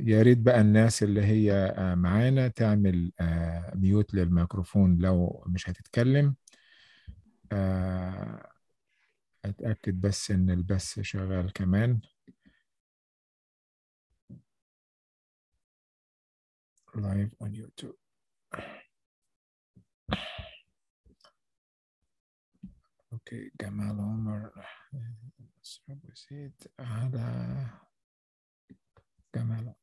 يا ريت بقى الناس اللي هي آه، معانا تعمل آه، ميوت للميكروفون لو مش هتتكلم آه، اتاكد بس ان البث شغال كمان لايف اون يوتيوب اوكي جمال عمر بسيط على جمال عمر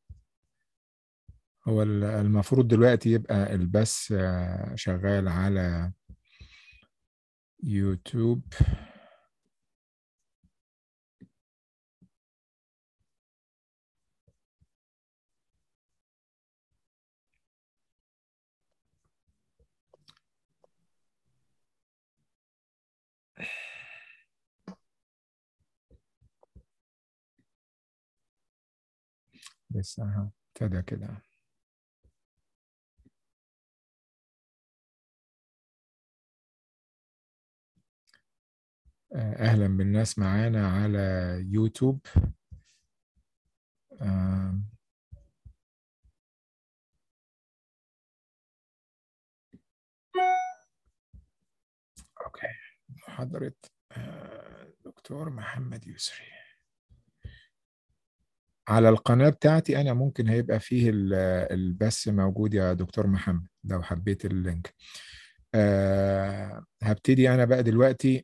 هو ال- المفروض دلوقتي يبقى البث آه، شغال على يوتيوب لسه أهو ابتدى كده آه، أهلا بالناس معانا على يوتيوب آم، أوكي محاضرة آه، دكتور محمد يسري على القناة بتاعتي أنا ممكن هيبقى فيه ال- البث موجود يا دكتور محمد لو حبيت اللينك أه هبتدي أنا بقى دلوقتي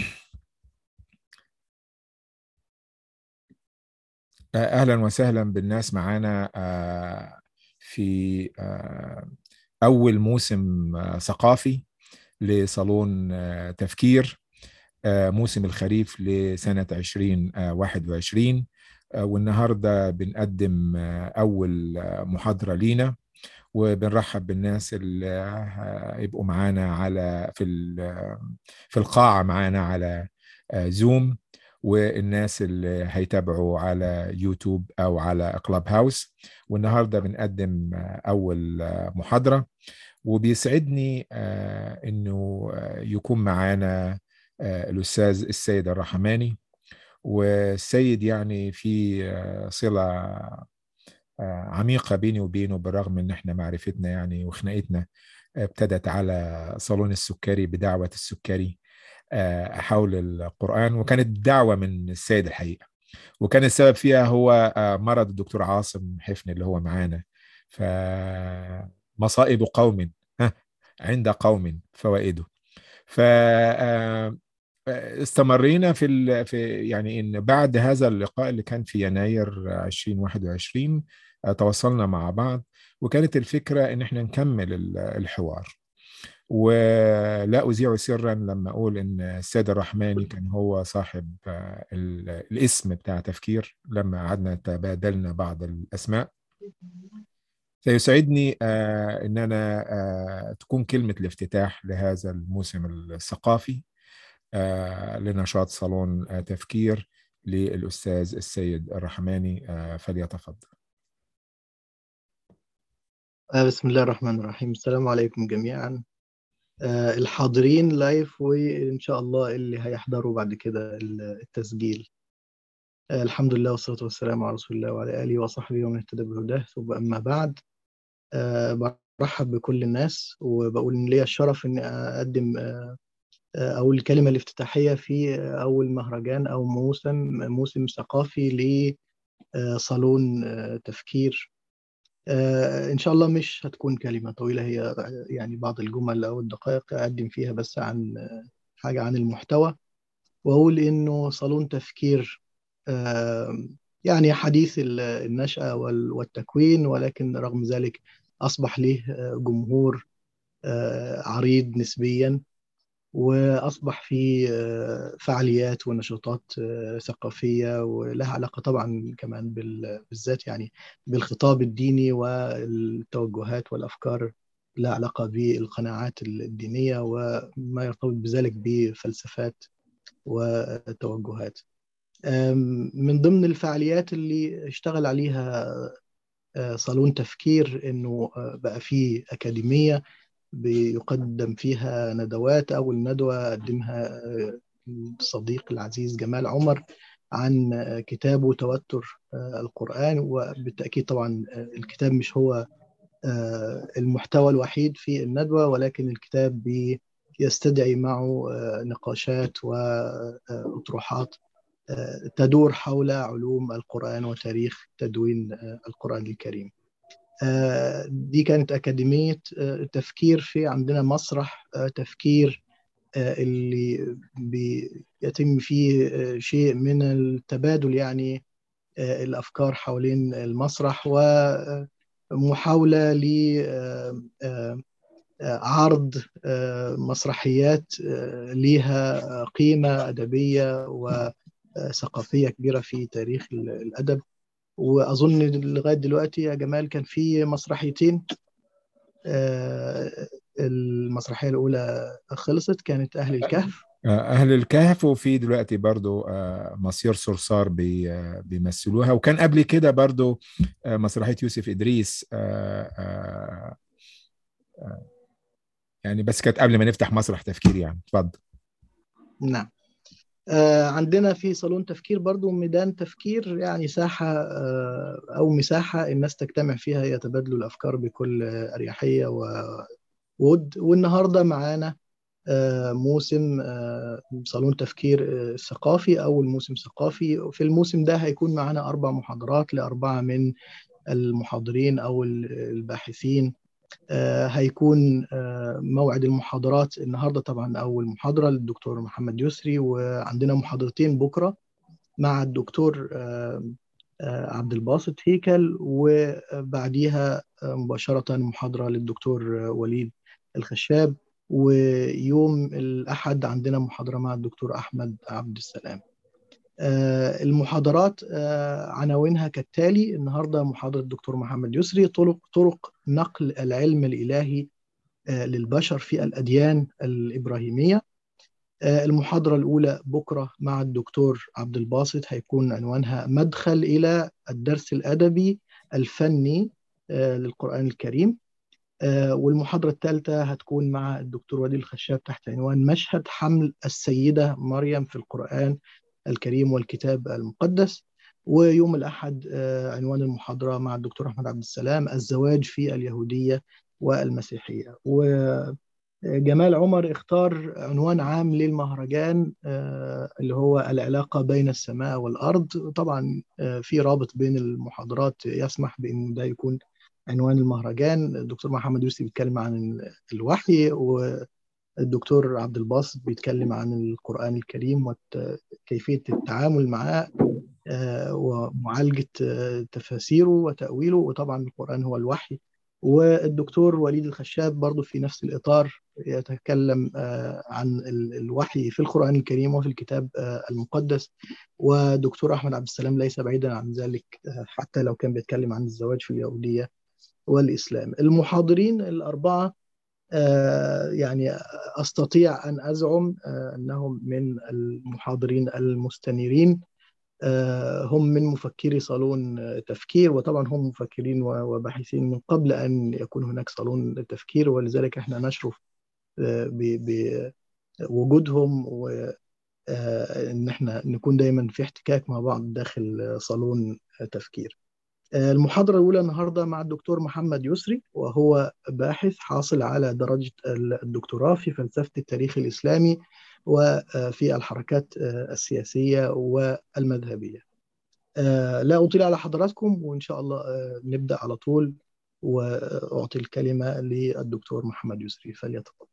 آه، أهلا وسهلا بالناس معانا آه، في آه، أول موسم آه، ثقافي لصالون آه، تفكير آه، موسم الخريف لسنة 2021 آه، والنهاردة بنقدم آه، أول آه، محاضرة لينا وبنرحب بالناس اللي آه، يبقوا معانا على في ال- في القاعة معانا على آه، زوم والناس اللي هيتابعوا على يوتيوب أو على كلاب هاوس والنهاردة بنقدم آه، أول آه، محاضرة وبيسعدني آه، إنه آه، يكون معانا آه، الأستاذ السيد الرحماني والسيد يعني في آه، صلة آه، عميقة بيني وبينه بالرغم إن إحنا معرفتنا يعني وخناقتنا ابتدت على صالون السكري بدعوة السكري آه، حول القرآن وكانت دعوة من السيد الحقيقة وكان السبب فيها هو آه، مرض الدكتور عاصم حفني اللي هو معانا فمصائب قوم ها، عند قوم فوائده ف آه، استمرينا في ال... في يعني ان بعد هذا اللقاء اللي كان في يناير 2021 آه، تواصلنا مع بعض وكانت الفكره ان احنا نكمل ال- الحوار ولا اذيع سرا لما اقول ان السيد الرحماني كان هو صاحب آه، ال- الاسم بتاع تفكير لما قعدنا تبادلنا بعض الاسماء سيسعدني آه، ان انا آه، تكون كلمه الافتتاح لهذا الموسم الثقافي آه، لنشاط صالون آه، تفكير للأستاذ السيد الرحماني آه، فليتفضل آه، بسم الله الرحمن الرحيم السلام عليكم جميعا آه، الحاضرين لايف وإن شاء الله اللي هيحضروا بعد كده التسجيل آه، الحمد لله والصلاة والسلام على رسول الله وعلى آله وصحبه ومن اهتدى بهداه ثم أما بعد آه، برحب بكل الناس وبقول إن ليا الشرف إني أقدم آه، آه، أول الكلمة الافتتاحية في آه، أول مهرجان أو موسم موسم ثقافي لصالون آه، تفكير آه، إن شاء الله مش هتكون كلمة طويلة هي يعني بعض الجمل أو الدقائق أقدم فيها بس عن آه، حاجة عن المحتوى وأقول إنه صالون تفكير آه، يعني حديث ال- النشأة وال- والتكوين ولكن رغم ذلك أصبح له آه، جمهور آه، عريض نسبيا وأصبح في آه، فعاليات ونشاطات آه، ثقافية ولها علاقة طبعا كمان بال- بالذات يعني بالخطاب الديني والتوجهات والأفكار لها علاقة بالقناعات الدينية وما يرتبط بذلك بفلسفات وتوجهات آم، من ضمن الفعاليات اللي اشتغل عليها آه، صالون تفكير انه آه، بقى فيه اكاديميه بيقدم فيها ندوات أول ندوة قدمها آه، الصديق العزيز جمال عمر عن كتابه توتر القرآن وبالتأكيد طبعا الكتاب مش هو المحتوى الوحيد في الندوة ولكن الكتاب يستدعي معه نقاشات وأطروحات تدور حول علوم القرآن وتاريخ تدوين القرآن الكريم دي كانت أكاديمية تفكير في عندنا مسرح تفكير اللي بيتم فيه شيء من التبادل يعني الأفكار حوالين المسرح ومحاولة لعرض مسرحيات ليها قيمة أدبية وثقافية كبيرة في تاريخ الأدب واظن لغايه دلوقتي يا جمال كان في مسرحيتين المسرحيه الاولى خلصت كانت اهل الكهف اهل الكهف وفي دلوقتي برضو مصير صرصار بيمثلوها وكان قبل كده برضو مسرحيه يوسف ادريس يعني بس كانت قبل ما نفتح مسرح تفكير يعني اتفضل نعم عندنا في صالون تفكير برضو ميدان تفكير يعني ساحة أو مساحة الناس تجتمع فيها يتبادلوا الأفكار بكل أريحية وود والنهاردة معانا موسم صالون تفكير ثقافي أول موسم ثقافي في الموسم ده هيكون معانا أربع محاضرات لأربعة من المحاضرين أو الباحثين هيكون موعد المحاضرات النهارده طبعا اول محاضره للدكتور محمد يسري وعندنا محاضرتين بكره مع الدكتور عبد الباسط هيكل وبعديها مباشره محاضره للدكتور وليد الخشاب ويوم الاحد عندنا محاضره مع الدكتور احمد عبد السلام المحاضرات عناوينها كالتالي النهارده محاضره الدكتور محمد يسري طرق طرق نقل العلم الالهي للبشر في الاديان الابراهيميه المحاضره الاولى بكره مع الدكتور عبد الباسط هيكون عنوانها مدخل الى الدرس الادبي الفني للقران الكريم والمحاضره الثالثه هتكون مع الدكتور وليد الخشاب تحت عنوان مشهد حمل السيده مريم في القران الكريم والكتاب المقدس ويوم الأحد عنوان المحاضرة مع الدكتور أحمد عبد السلام الزواج في اليهودية والمسيحية وجمال عمر اختار عنوان عام للمهرجان اللي هو العلاقة بين السماء والأرض طبعا في رابط بين المحاضرات يسمح بأن ده يكون عنوان المهرجان الدكتور محمد يوسف بيتكلم عن الوحي و الدكتور عبد الباسط بيتكلم عن القرآن الكريم وكيفية التعامل معاه ومعالجة تفاسيره وتأويله وطبعا القرآن هو الوحي والدكتور وليد الخشاب برضو في نفس الإطار يتكلم عن الوحي في القرآن الكريم وفي الكتاب المقدس ودكتور أحمد عبد السلام ليس بعيدا عن ذلك حتى لو كان بيتكلم عن الزواج في اليهودية والإسلام المحاضرين الأربعة يعني استطيع ان ازعم انهم من المحاضرين المستنيرين هم من مفكري صالون تفكير وطبعا هم مفكرين وباحثين من قبل ان يكون هناك صالون تفكير ولذلك احنا نشرف بوجودهم وان احنا نكون دايما في احتكاك مع بعض داخل صالون تفكير. المحاضرة الأولى النهاردة مع الدكتور محمد يسري وهو باحث حاصل على درجة الدكتوراه في فلسفة التاريخ الإسلامي وفي الحركات السياسية والمذهبية لا أطيل على حضراتكم وإن شاء الله نبدأ على طول وأعطي الكلمة للدكتور محمد يسري فليتفضل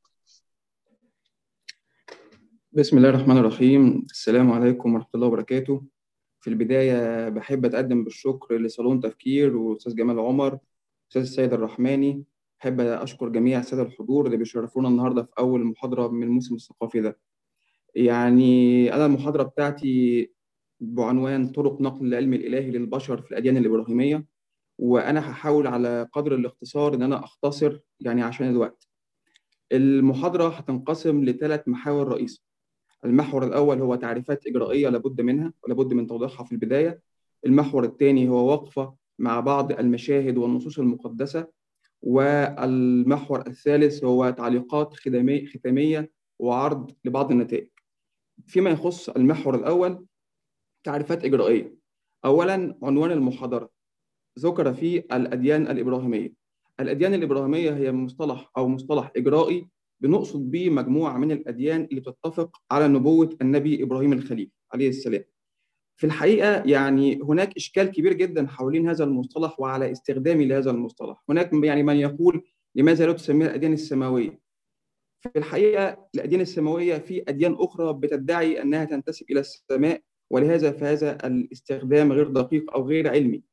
بسم الله الرحمن الرحيم السلام عليكم ورحمة الله وبركاته في البداية بحب أتقدم بالشكر لصالون تفكير والأستاذ جمال عمر أستاذ السيد الرحماني أحب أشكر جميع السادة الحضور اللي بيشرفونا النهاردة في أول محاضرة من الموسم الثقافي ده يعني أنا المحاضرة بتاعتي بعنوان طرق نقل العلم الإلهي للبشر في الأديان الإبراهيمية وأنا هحاول على قدر الاختصار إن أنا أختصر يعني عشان الوقت المحاضرة هتنقسم لثلاث محاور رئيسة المحور الأول هو تعريفات إجرائية لابد منها ولابد من توضيحها في البداية المحور الثاني هو وقفة مع بعض المشاهد والنصوص المقدسة والمحور الثالث هو تعليقات ختامية وعرض لبعض النتائج فيما يخص المحور الأول تعريفات إجرائية أولا عنوان المحاضرة ذكر فيه الأديان الإبراهيمية الأديان الإبراهيمية هي مصطلح أو مصطلح إجرائي بنقصد به مجموعة من الأديان اللي بتتفق على نبوة النبي إبراهيم الخليل عليه السلام في الحقيقة يعني هناك إشكال كبير جدا حوالين هذا المصطلح وعلى استخدامي لهذا المصطلح هناك يعني من يقول لماذا لا تسميها الأديان السماوية في الحقيقة الأديان السماوية في أديان أخرى بتدعي أنها تنتسب إلى السماء ولهذا فهذا الاستخدام غير دقيق أو غير علمي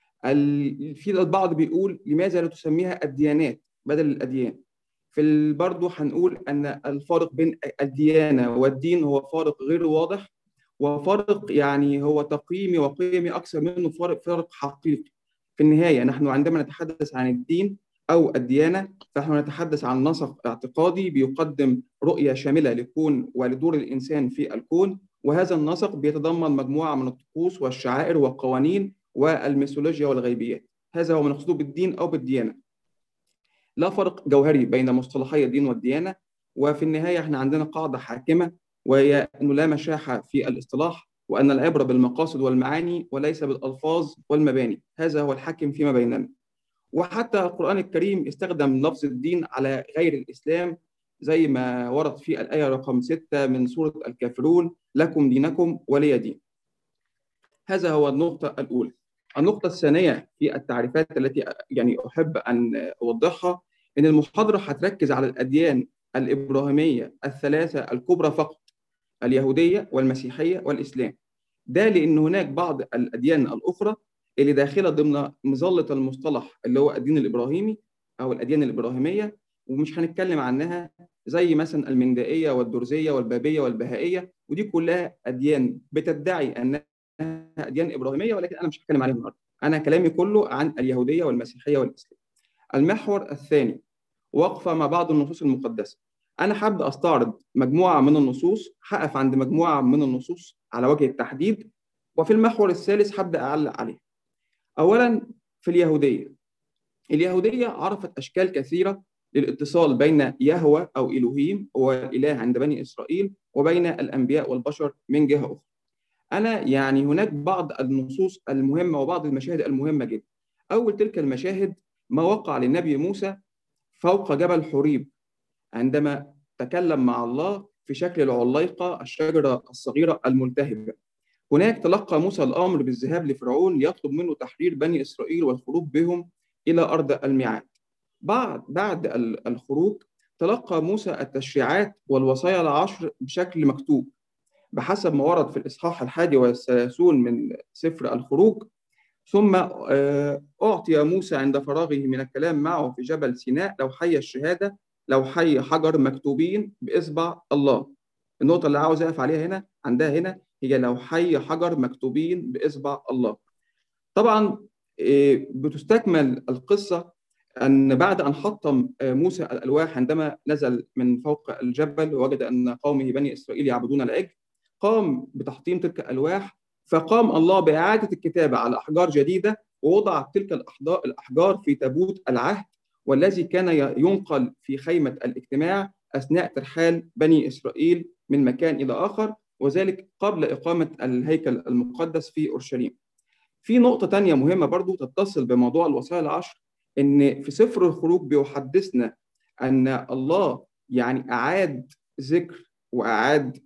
في البعض بيقول لماذا لا تسميها الديانات بدل الأديان في برضه هنقول أن الفارق بين الديانة والدين هو فارق غير واضح وفارق يعني هو تقييمي وقيمي أكثر منه فارق فارق حقيقي في النهاية نحن عندما نتحدث عن الدين أو الديانة فنحن نتحدث عن نسق اعتقادي بيقدم رؤية شاملة لكون ولدور الإنسان في الكون وهذا النسق بيتضمن مجموعة من الطقوس والشعائر والقوانين والميثولوجيا والغيبيات هذا هو ما نقصده بالدين أو بالديانة لا فرق جوهري بين مصطلحي الدين والديانة وفي النهاية احنا عندنا قاعدة حاكمة وهي أنه لا مشاحة في الاصطلاح وأن العبرة بالمقاصد والمعاني وليس بالألفاظ والمباني هذا هو الحاكم فيما بيننا وحتى القرآن الكريم استخدم لفظ الدين على غير الإسلام زي ما ورد في الآية رقم 6 من سورة الكافرون لكم دينكم ولي دين هذا هو النقطة الأولى النقطة الثانية في التعريفات التي يعني أحب أن أوضحها إن المحاضرة هتركز على الأديان الإبراهيمية الثلاثة الكبرى فقط اليهودية والمسيحية والإسلام ده لأن هناك بعض الأديان الأخرى اللي داخلة ضمن مظلة المصطلح اللي هو الدين الإبراهيمي أو الأديان الإبراهيمية ومش هنتكلم عنها زي مثلا المندائية والدرزية والبابية والبهائية ودي كلها أديان بتدعي أنها أديان إبراهيمية ولكن أنا مش هتكلم عليها النهاردة أنا كلامي كله عن اليهودية والمسيحية والإسلام المحور الثاني وقفة مع بعض النصوص المقدسة أنا حابب أستعرض مجموعة من النصوص هقف عند مجموعة من النصوص على وجه التحديد وفي المحور الثالث هبدأ أعلق عليه أولا في اليهودية اليهودية عرفت أشكال كثيرة للاتصال بين يهوى أو إلهيم هو الإله عند بني إسرائيل وبين الأنبياء والبشر من جهة أخرى أنا يعني هناك بعض النصوص المهمة وبعض المشاهد المهمة جدا أول تلك المشاهد ما وقع للنبي موسى فوق جبل حريب عندما تكلم مع الله في شكل العليقة الشجرة الصغيرة الملتهبة هناك تلقى موسى الأمر بالذهاب لفرعون ليطلب منه تحرير بني إسرائيل والخروج بهم إلى أرض الميعاد بعد بعد الخروج تلقى موسى التشريعات والوصايا العشر بشكل مكتوب بحسب ما ورد في الإصحاح الحادي والثلاثون من سفر الخروج ثم أعطي موسى عند فراغه من الكلام معه في جبل سيناء لوحي الشهادة لوحي حجر مكتوبين بإصبع الله النقطة اللي عاوز أقف عليها هنا عندها هنا هي لوحي حجر مكتوبين بإصبع الله طبعا بتستكمل القصة أن بعد أن حطم موسى الألواح عندما نزل من فوق الجبل ووجد أن قومه بني إسرائيل يعبدون العجل قام بتحطيم تلك الألواح فقام الله بإعادة الكتابة على أحجار جديدة ووضع تلك الأحجار في تابوت العهد والذي كان ينقل في خيمة الاجتماع أثناء ترحال بني إسرائيل من مكان إلى آخر وذلك قبل إقامة الهيكل المقدس في أورشليم في نقطة تانية مهمة برضو تتصل بموضوع الوصايا العشر إن في سفر الخروج بيحدثنا أن الله يعني أعاد ذكر وأعاد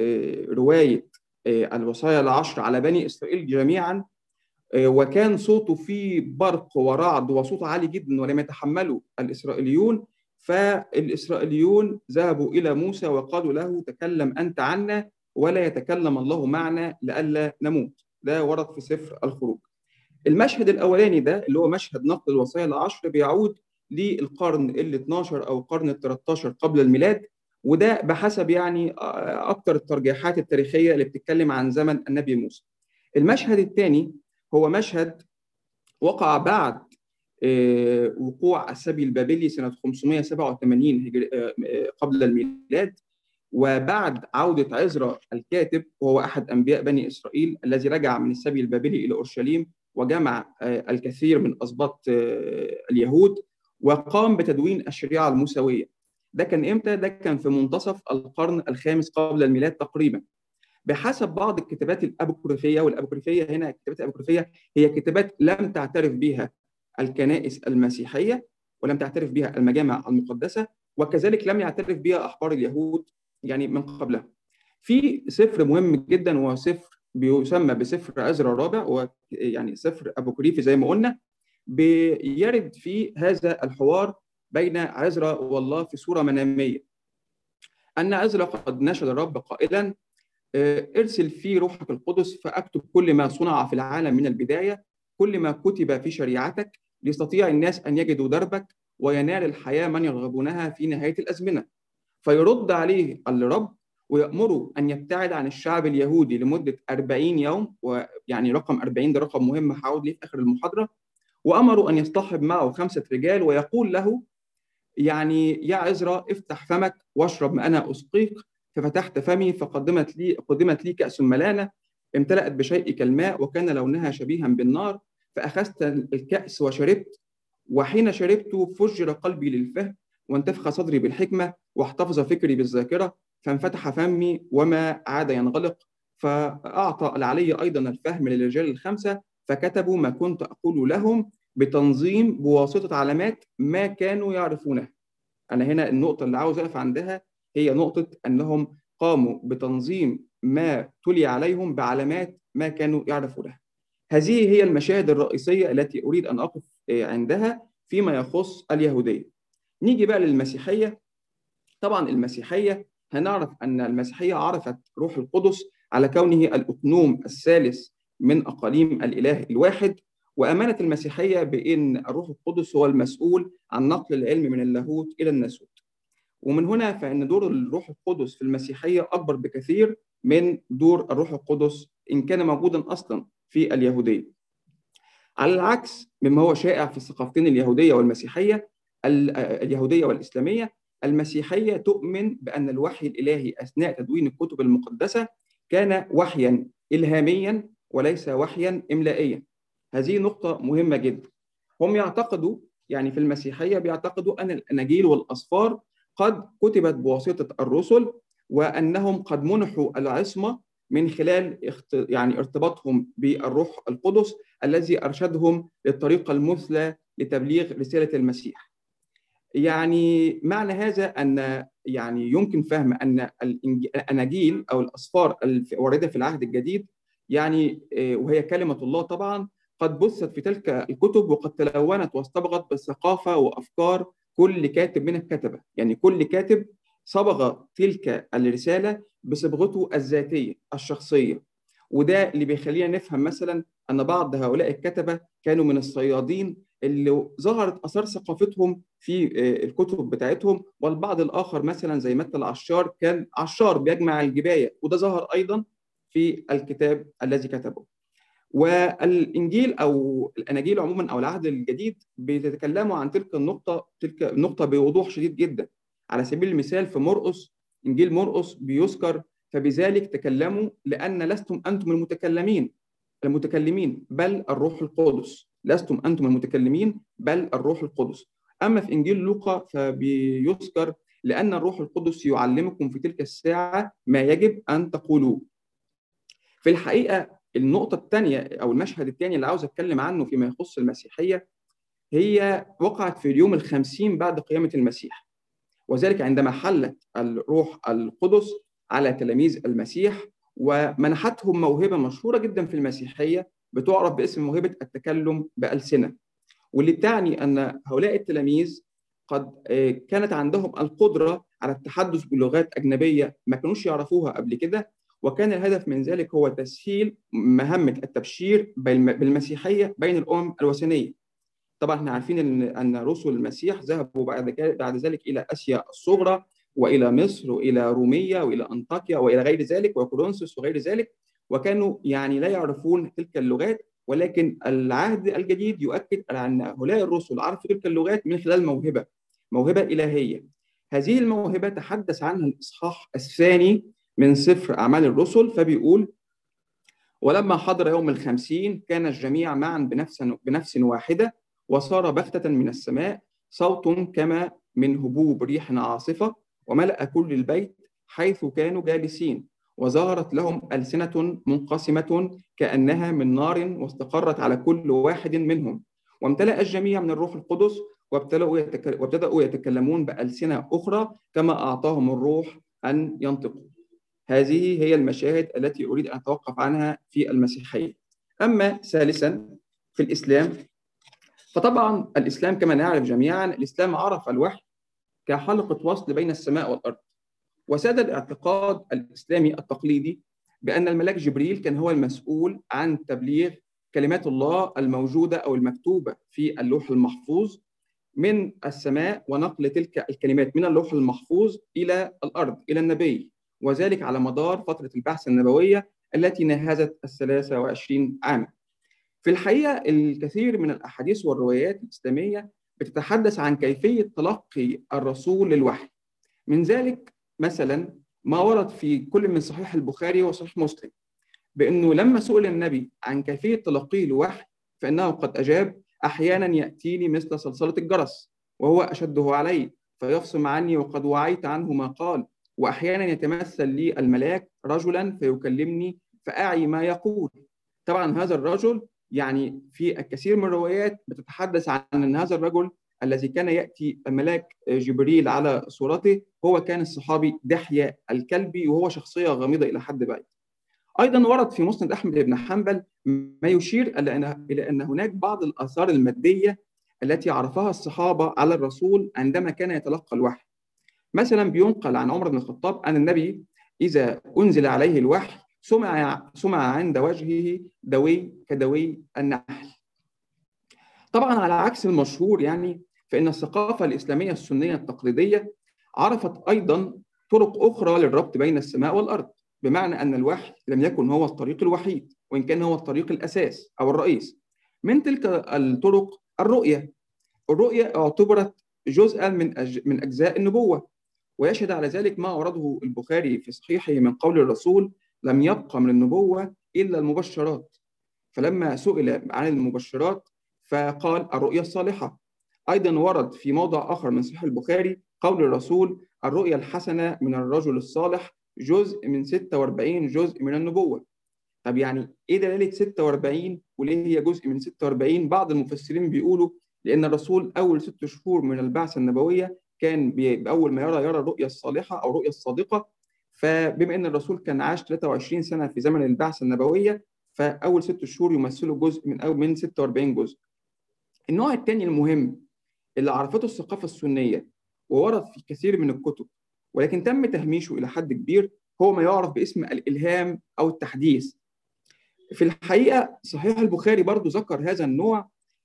رواية الوصايا العشر على بني إسرائيل جميعا وكان صوته فيه برق ورعد وصوت عالي جدا ولم يتحمله الإسرائيليون فالإسرائيليون ذهبوا إلى موسى وقالوا له تكلم أنت عنا ولا يتكلم الله معنا لئلا نموت ده ورد في سفر الخروج المشهد الأولاني ده اللي هو مشهد نقل الوصايا العشر بيعود للقرن ال 12 أو القرن ال 13 قبل الميلاد وده بحسب يعني أكثر الترجيحات التاريخية اللي بتتكلم عن زمن النبي موسى المشهد الثاني هو مشهد وقع بعد وقوع السبي البابلي سنة 587 قبل الميلاد وبعد عودة عزرا الكاتب وهو أحد أنبياء بني إسرائيل الذي رجع من السبي البابلي إلى أورشليم وجمع الكثير من أسباط اليهود وقام بتدوين الشريعة الموسوية ده كان إمتى؟ ده كان في منتصف القرن الخامس قبل الميلاد تقريبا بحسب بعض الكتابات الابوكريفيه والابوكريفيه هنا الكتابات الابوكريفيه هي كتابات لم تعترف بها الكنائس المسيحيه ولم تعترف بها المجامع المقدسه وكذلك لم يعترف بها احبار اليهود يعني من قبلها. في سفر مهم جدا وهو سفر بيسمى بسفر عزرا الرابع ويعني سفر ابوكريفي زي ما قلنا بيرد في هذا الحوار بين عزرا والله في صوره مناميه. ان عزرا قد نشد الرب قائلا ارسل في روحك القدس فاكتب كل ما صنع في العالم من البدايه كل ما كتب في شريعتك ليستطيع الناس ان يجدوا دربك وينال الحياه من يرغبونها في نهايه الازمنه. فيرد عليه الرب ويأمره أن يبتعد عن الشعب اليهودي لمدة 40 يوم ويعني رقم 40 ده رقم مهم هعود ليه في آخر المحاضرة وأمره أن يصطحب معه خمسة رجال ويقول له يعني يا عزرا افتح فمك واشرب ما أنا أسقيك ففتحت فمي فقدمت لي قدمت لي كأس ملانة امتلأت بشيء كالماء وكان لونها شبيها بالنار فأخذت الكأس وشربت وحين شربت فجر قلبي للفهم وانتفخ صدري بالحكمة واحتفظ فكري بالذاكرة فانفتح فمي وما عاد ينغلق فأعطى العلي أيضا الفهم للرجال الخمسة فكتبوا ما كنت أقول لهم بتنظيم بواسطة علامات ما كانوا يعرفونها أنا هنا النقطة اللي عاوز أقف عندها هي نقطة أنهم قاموا بتنظيم ما تلي عليهم بعلامات ما كانوا يعرفونها هذه هي المشاهد الرئيسية التي أريد أن أقف عندها فيما يخص اليهودية نيجي بقى للمسيحية طبعا المسيحية هنعرف أن المسيحية عرفت روح القدس على كونه الأقنوم الثالث من أقاليم الإله الواحد وأمانة المسيحية بأن الروح القدس هو المسؤول عن نقل العلم من اللاهوت إلى الناسوت ومن هنا فإن دور الروح القدس في المسيحية أكبر بكثير من دور الروح القدس إن كان موجودا أصلا في اليهودية على العكس مما هو شائع في الثقافتين اليهودية والمسيحية اليهودية والإسلامية المسيحية تؤمن بأن الوحي الإلهي أثناء تدوين الكتب المقدسة كان وحيا إلهاميا وليس وحيا إملائيا هذه نقطة مهمة جدا هم يعتقدوا يعني في المسيحية بيعتقدوا أن الأناجيل والأسفار قد كتبت بواسطة الرسل وأنهم قد منحوا العصمة من خلال يعني ارتباطهم بالروح القدس الذي أرشدهم للطريقة المثلى لتبليغ رسالة المسيح يعني معنى هذا ان يعني يمكن فهم ان الاناجيل او الاسفار الوارده في العهد الجديد يعني وهي كلمه الله طبعا قد بثت في تلك الكتب وقد تلونت واصطبغت بالثقافه وافكار كل كاتب من الكتبه، يعني كل كاتب صبغ تلك الرساله بصبغته الذاتيه الشخصيه وده اللي بيخلينا نفهم مثلا ان بعض هؤلاء الكتبه كانوا من الصيادين اللي ظهرت اثار ثقافتهم في الكتب بتاعتهم والبعض الاخر مثلا زي متى العشار كان عشار بيجمع الجبايه وده ظهر ايضا في الكتاب الذي كتبه. والانجيل او الاناجيل عموما او العهد الجديد بيتكلموا عن تلك النقطه تلك النقطه بوضوح شديد جدا. على سبيل المثال في مرقس انجيل مرقس بيذكر فبذلك تكلموا لان لستم انتم المتكلمين المتكلمين بل الروح القدس لستم انتم المتكلمين بل الروح القدس اما في انجيل لوقا فبيذكر لان الروح القدس يعلمكم في تلك الساعه ما يجب ان تقولوه في الحقيقه النقطه الثانيه او المشهد الثاني اللي عاوز اتكلم عنه فيما يخص المسيحيه هي وقعت في اليوم الخمسين بعد قيامه المسيح وذلك عندما حلت الروح القدس على تلاميذ المسيح ومنحتهم موهبه مشهوره جدا في المسيحيه بتعرف باسم موهبه التكلم بالسنه واللي تعني ان هؤلاء التلاميذ قد كانت عندهم القدره على التحدث بلغات اجنبيه ما كانوش يعرفوها قبل كده وكان الهدف من ذلك هو تسهيل مهمه التبشير بالمسيحيه بين الامم الوثنيه. طبعا احنا عارفين ان ان رسل المسيح ذهبوا بعد بعد ذلك الى اسيا الصغرى والى مصر والى روميه والى انطاكيا والى غير ذلك وكورنثوس وغير ذلك وكانوا يعني لا يعرفون تلك اللغات ولكن العهد الجديد يؤكد على ان هؤلاء الرسل عرفوا تلك اللغات من خلال موهبه موهبه الهيه هذه الموهبه تحدث عنها الاصحاح الثاني من سفر اعمال الرسل فبيقول ولما حضر يوم الخمسين كان الجميع معا بنفس بنفس واحده وصار بغته من السماء صوت كما من هبوب ريح عاصفه وملأ كل البيت حيث كانوا جالسين وظهرت لهم ألسنة منقسمة كأنها من نار واستقرت على كل واحد منهم وامتلأ الجميع من الروح القدس وابتدأوا يتكلمون بألسنة أخرى كما أعطاهم الروح أن ينطقوا هذه هي المشاهد التي أريد أن أتوقف عنها في المسيحية أما ثالثا في الإسلام فطبعا الإسلام كما نعرف جميعا الإسلام عرف الوحي كحلقة وصل بين السماء والأرض وساد الاعتقاد الإسلامي التقليدي بأن الملاك جبريل كان هو المسؤول عن تبليغ كلمات الله الموجودة أو المكتوبة في اللوح المحفوظ من السماء ونقل تلك الكلمات من اللوح المحفوظ إلى الأرض إلى النبي وذلك على مدار فترة البحث النبوية التي ناهزت الثلاثة وعشرين عاما في الحقيقة الكثير من الأحاديث والروايات الإسلامية بتتحدث عن كيفية تلقي الرسول للوحي من ذلك مثلا ما ورد في كل من صحيح البخاري وصحيح مسلم بأنه لما سئل النبي عن كيفية تلقيه الوحي فإنه قد أجاب أحيانا يأتيني مثل صلصلة الجرس وهو أشده علي فيفصم عني وقد وعيت عنه ما قال وأحيانا يتمثل لي الملاك رجلا فيكلمني فأعي ما يقول طبعا هذا الرجل يعني في الكثير من الروايات بتتحدث عن أن هذا الرجل الذي كان يأتي الملاك جبريل على صورته هو كان الصحابي دحية الكلبي وهو شخصية غامضة إلى حد بعيد أيضا ورد في مسند أحمد بن حنبل ما يشير إلى أن هناك بعض الآثار المادية التي عرفها الصحابة على الرسول عندما كان يتلقى الوحي مثلا بينقل عن عمر بن الخطاب أن النبي إذا أنزل عليه الوحي سمع سمع عند وجهه دوي كدوي النحل طبعا على عكس المشهور يعني فإن الثقافة الإسلامية السنية التقليدية عرفت أيضا طرق أخرى للربط بين السماء والأرض بمعنى أن الوحي لم يكن هو الطريق الوحيد وإن كان هو الطريق الأساس أو الرئيس من تلك الطرق الرؤية الرؤية اعتبرت جزءا من أج... من أجزاء النبوة ويشهد على ذلك ما أورده البخاري في صحيحه من قول الرسول لم يبقى من النبوة إلا المبشرات فلما سئل عن المبشرات فقال الرؤيا الصالحة أيضا ورد في موضع آخر من صحيح البخاري قول الرسول الرؤيا الحسنة من الرجل الصالح جزء من 46 جزء من النبوة طب يعني إيه دلالة 46 وليه هي جزء من 46 بعض المفسرين بيقولوا لأن الرسول أول ست شهور من البعثة النبوية كان بأول ما يرى يرى الرؤيا الصالحة أو الرؤيا الصادقة فبما أن الرسول كان عاش 23 سنة في زمن البعثة النبوية فأول ست شهور يمثلوا جزء من أو من 46 جزء النوع الثاني المهم اللي عرفته الثقافة السنية وورد في كثير من الكتب ولكن تم تهميشه إلى حد كبير هو ما يعرف باسم الإلهام أو التحديث في الحقيقة صحيح البخاري برضو ذكر هذا النوع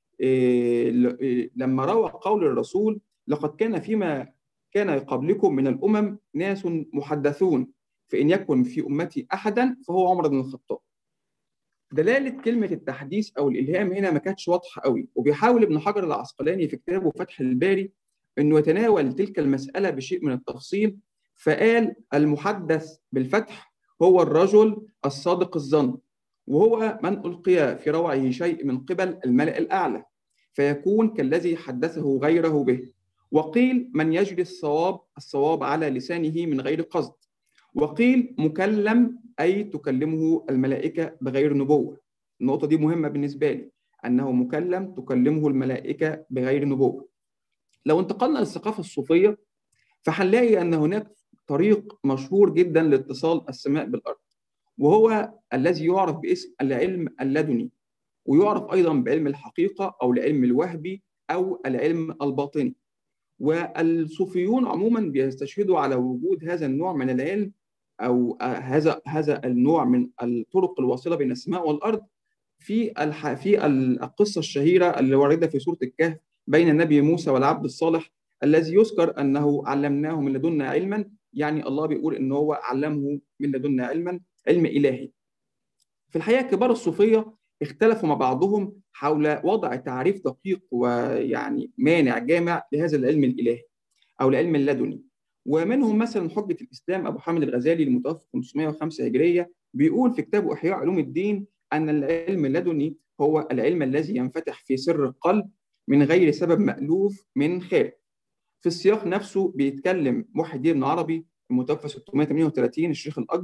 لما روى قول الرسول لقد كان فيما كان قبلكم من الأمم ناس محدثون فإن يكن في أمتي أحدا فهو عمر بن الخطاب دلالة كلمة التحديث أو الإلهام هنا ما كانتش واضحة قوي وبيحاول ابن حجر العسقلاني في كتابه فتح الباري أنه يتناول تلك المسألة بشيء من التفصيل فقال المحدث بالفتح هو الرجل الصادق الظن وهو من ألقي في روعه شيء من قبل الملأ الأعلى فيكون كالذي حدثه غيره به وقيل من يجري الصواب الصواب على لسانه من غير قصد وقيل مكلم أي تكلمه الملائكة بغير نبوة النقطة دي مهمة بالنسبة لي أنه مكلم تكلمه الملائكة بغير نبوة لو انتقلنا للثقافة الصوفية فهنلاقي أن هناك طريق مشهور جدا لاتصال السماء بالأرض وهو الذي يعرف باسم العلم اللدني ويعرف أيضا بعلم الحقيقة أو العلم الوهبي أو العلم الباطني والصوفيون عموما بيستشهدوا على وجود هذا النوع من العلم او هذا هذا النوع من الطرق الواصله بين السماء والارض في الح... في القصه الشهيره اللي وارده في سوره الكهف بين النبي موسى والعبد الصالح الذي يذكر انه علمناه من لدنا علما يعني الله بيقول ان هو علمه من لدنا علما علم الهي. في الحقيقه كبار الصوفيه اختلفوا مع بعضهم حول وضع تعريف دقيق ويعني مانع جامع لهذا العلم الالهي او العلم اللدني. ومنهم مثلا حجة الإسلام أبو حامد الغزالي المتوفى 505 هجرية بيقول في كتابه إحياء علوم الدين أن العلم اللدني هو العلم الذي ينفتح في سر القلب من غير سبب مألوف من خارج. في السياق نفسه بيتكلم محي الدين بن عربي المتوفى 638 الشيخ الأكبر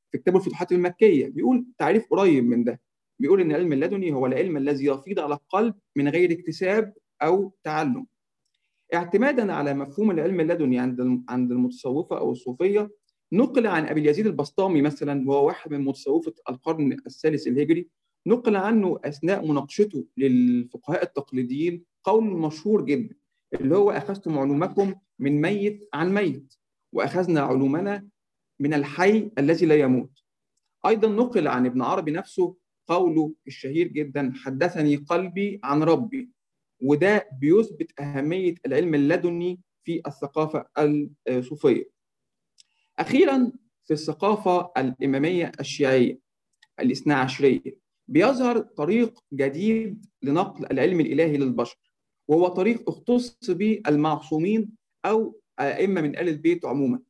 في كتاب الفتوحات المكيه بيقول تعريف قريب من ده بيقول ان العلم اللدني هو العلم الذي يفيض على القلب من غير اكتساب او تعلم اعتمادا على مفهوم العلم اللدني عند عند المتصوفه او الصوفيه نقل عن ابي اليزيد البسطامي مثلا وهو واحد من متصوفه القرن الثالث الهجري نقل عنه اثناء مناقشته للفقهاء التقليديين قول مشهور جدا اللي هو اخذتم علومكم من ميت عن ميت واخذنا علومنا من الحي الذي لا يموت ايضا نقل عن ابن عربي نفسه قوله الشهير جدا حدثني قلبي عن ربي وده بيثبت اهميه العلم اللدني في الثقافه الصوفيه اخيرا في الثقافه الاماميه الشيعيه الاثنا عشريه بيظهر طريق جديد لنقل العلم الالهي للبشر وهو طريق اختص به المعصومين او ائمه من ال البيت عموما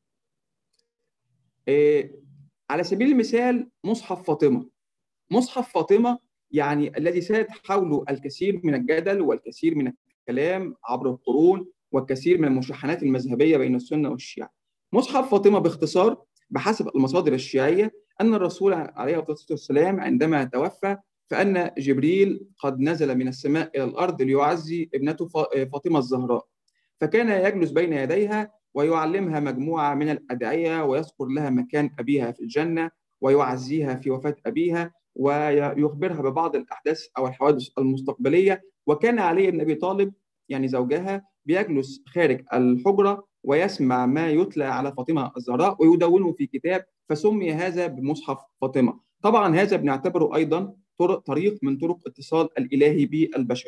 إيه على سبيل المثال مصحف فاطمه مصحف فاطمه يعني الذي ساد حوله الكثير من الجدل والكثير من الكلام عبر القرون والكثير من المشاحنات المذهبيه بين السنه والشيعه. مصحف فاطمه باختصار بحسب المصادر الشيعيه ان الرسول عليه الصلاه والسلام عندما توفى فان جبريل قد نزل من السماء الى الارض ليعزي ابنته فاطمه الزهراء. فكان يجلس بين يديها ويعلمها مجموعه من الادعيه ويذكر لها مكان ابيها في الجنه ويعزيها في وفاه ابيها ويخبرها ببعض الاحداث او الحوادث المستقبليه وكان علي بن ابي طالب يعني زوجها بيجلس خارج الحجره ويسمع ما يتلى على فاطمه الزهراء ويدونه في كتاب فسمي هذا بمصحف فاطمه. طبعا هذا بنعتبره ايضا طريق من طرق اتصال الالهي بالبشر.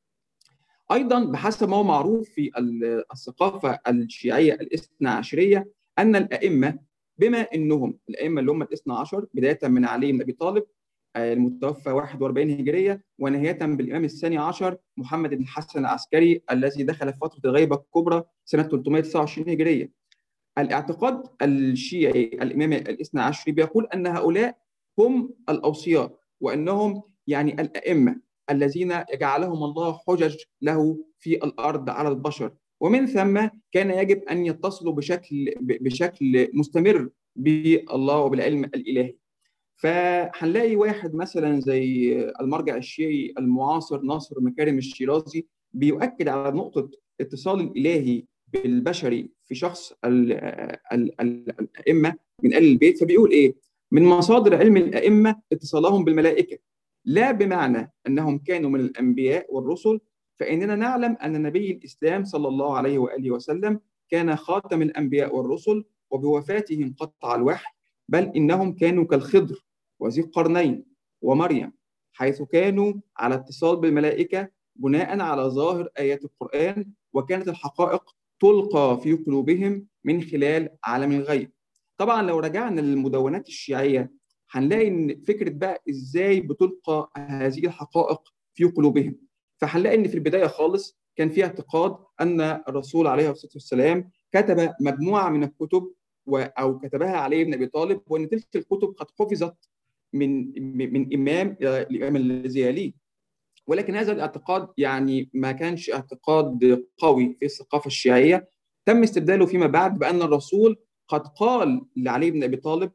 ايضا بحسب ما هو معروف في الثقافه الشيعيه الاثنى عشريه ان الائمه بما انهم الائمه اللي هم الاثنى عشر بدايه من علي بن ابي طالب المتوفى 41 هجريه ونهايه بالامام الثاني عشر محمد بن الحسن العسكري الذي دخل في فتره الغيبه الكبرى سنه 329 هجريه. الاعتقاد الشيعي الامامي الاثنى عشري بيقول ان هؤلاء هم الاوصياء وانهم يعني الائمه الذين جعلهم الله حجج له في الارض على البشر ومن ثم كان يجب ان يتصلوا بشكل بشكل مستمر بالله وبالعلم الالهي. فهنلاقي واحد مثلا زي المرجع الشيعي المعاصر ناصر مكارم الشيرازي بيؤكد على نقطه اتصال الالهي بالبشري في شخص الائمه من ال البيت فبيقول ايه؟ من مصادر علم الائمه اتصالهم بالملائكه لا بمعنى انهم كانوا من الانبياء والرسل فاننا نعلم ان نبي الاسلام صلى الله عليه واله وسلم كان خاتم الانبياء والرسل وبوفاته انقطع الوحي بل انهم كانوا كالخضر وذي القرنين ومريم حيث كانوا على اتصال بالملائكه بناء على ظاهر ايات القران وكانت الحقائق تلقى في قلوبهم من خلال عالم الغيب. طبعا لو رجعنا للمدونات الشيعيه هنلاقي ان فكره بقى ازاي بتلقى هذه الحقائق في قلوبهم. فهنلاقي ان في البدايه خالص كان في اعتقاد ان الرسول عليه الصلاه والسلام كتب مجموعه من الكتب او كتبها علي بن ابي طالب وان تلك الكتب قد حفظت من من امام الامام الذي يليه ولكن هذا الاعتقاد يعني ما كانش اعتقاد قوي في الثقافه الشيعيه تم استبداله فيما بعد بان الرسول قد قال لعلي بن ابي طالب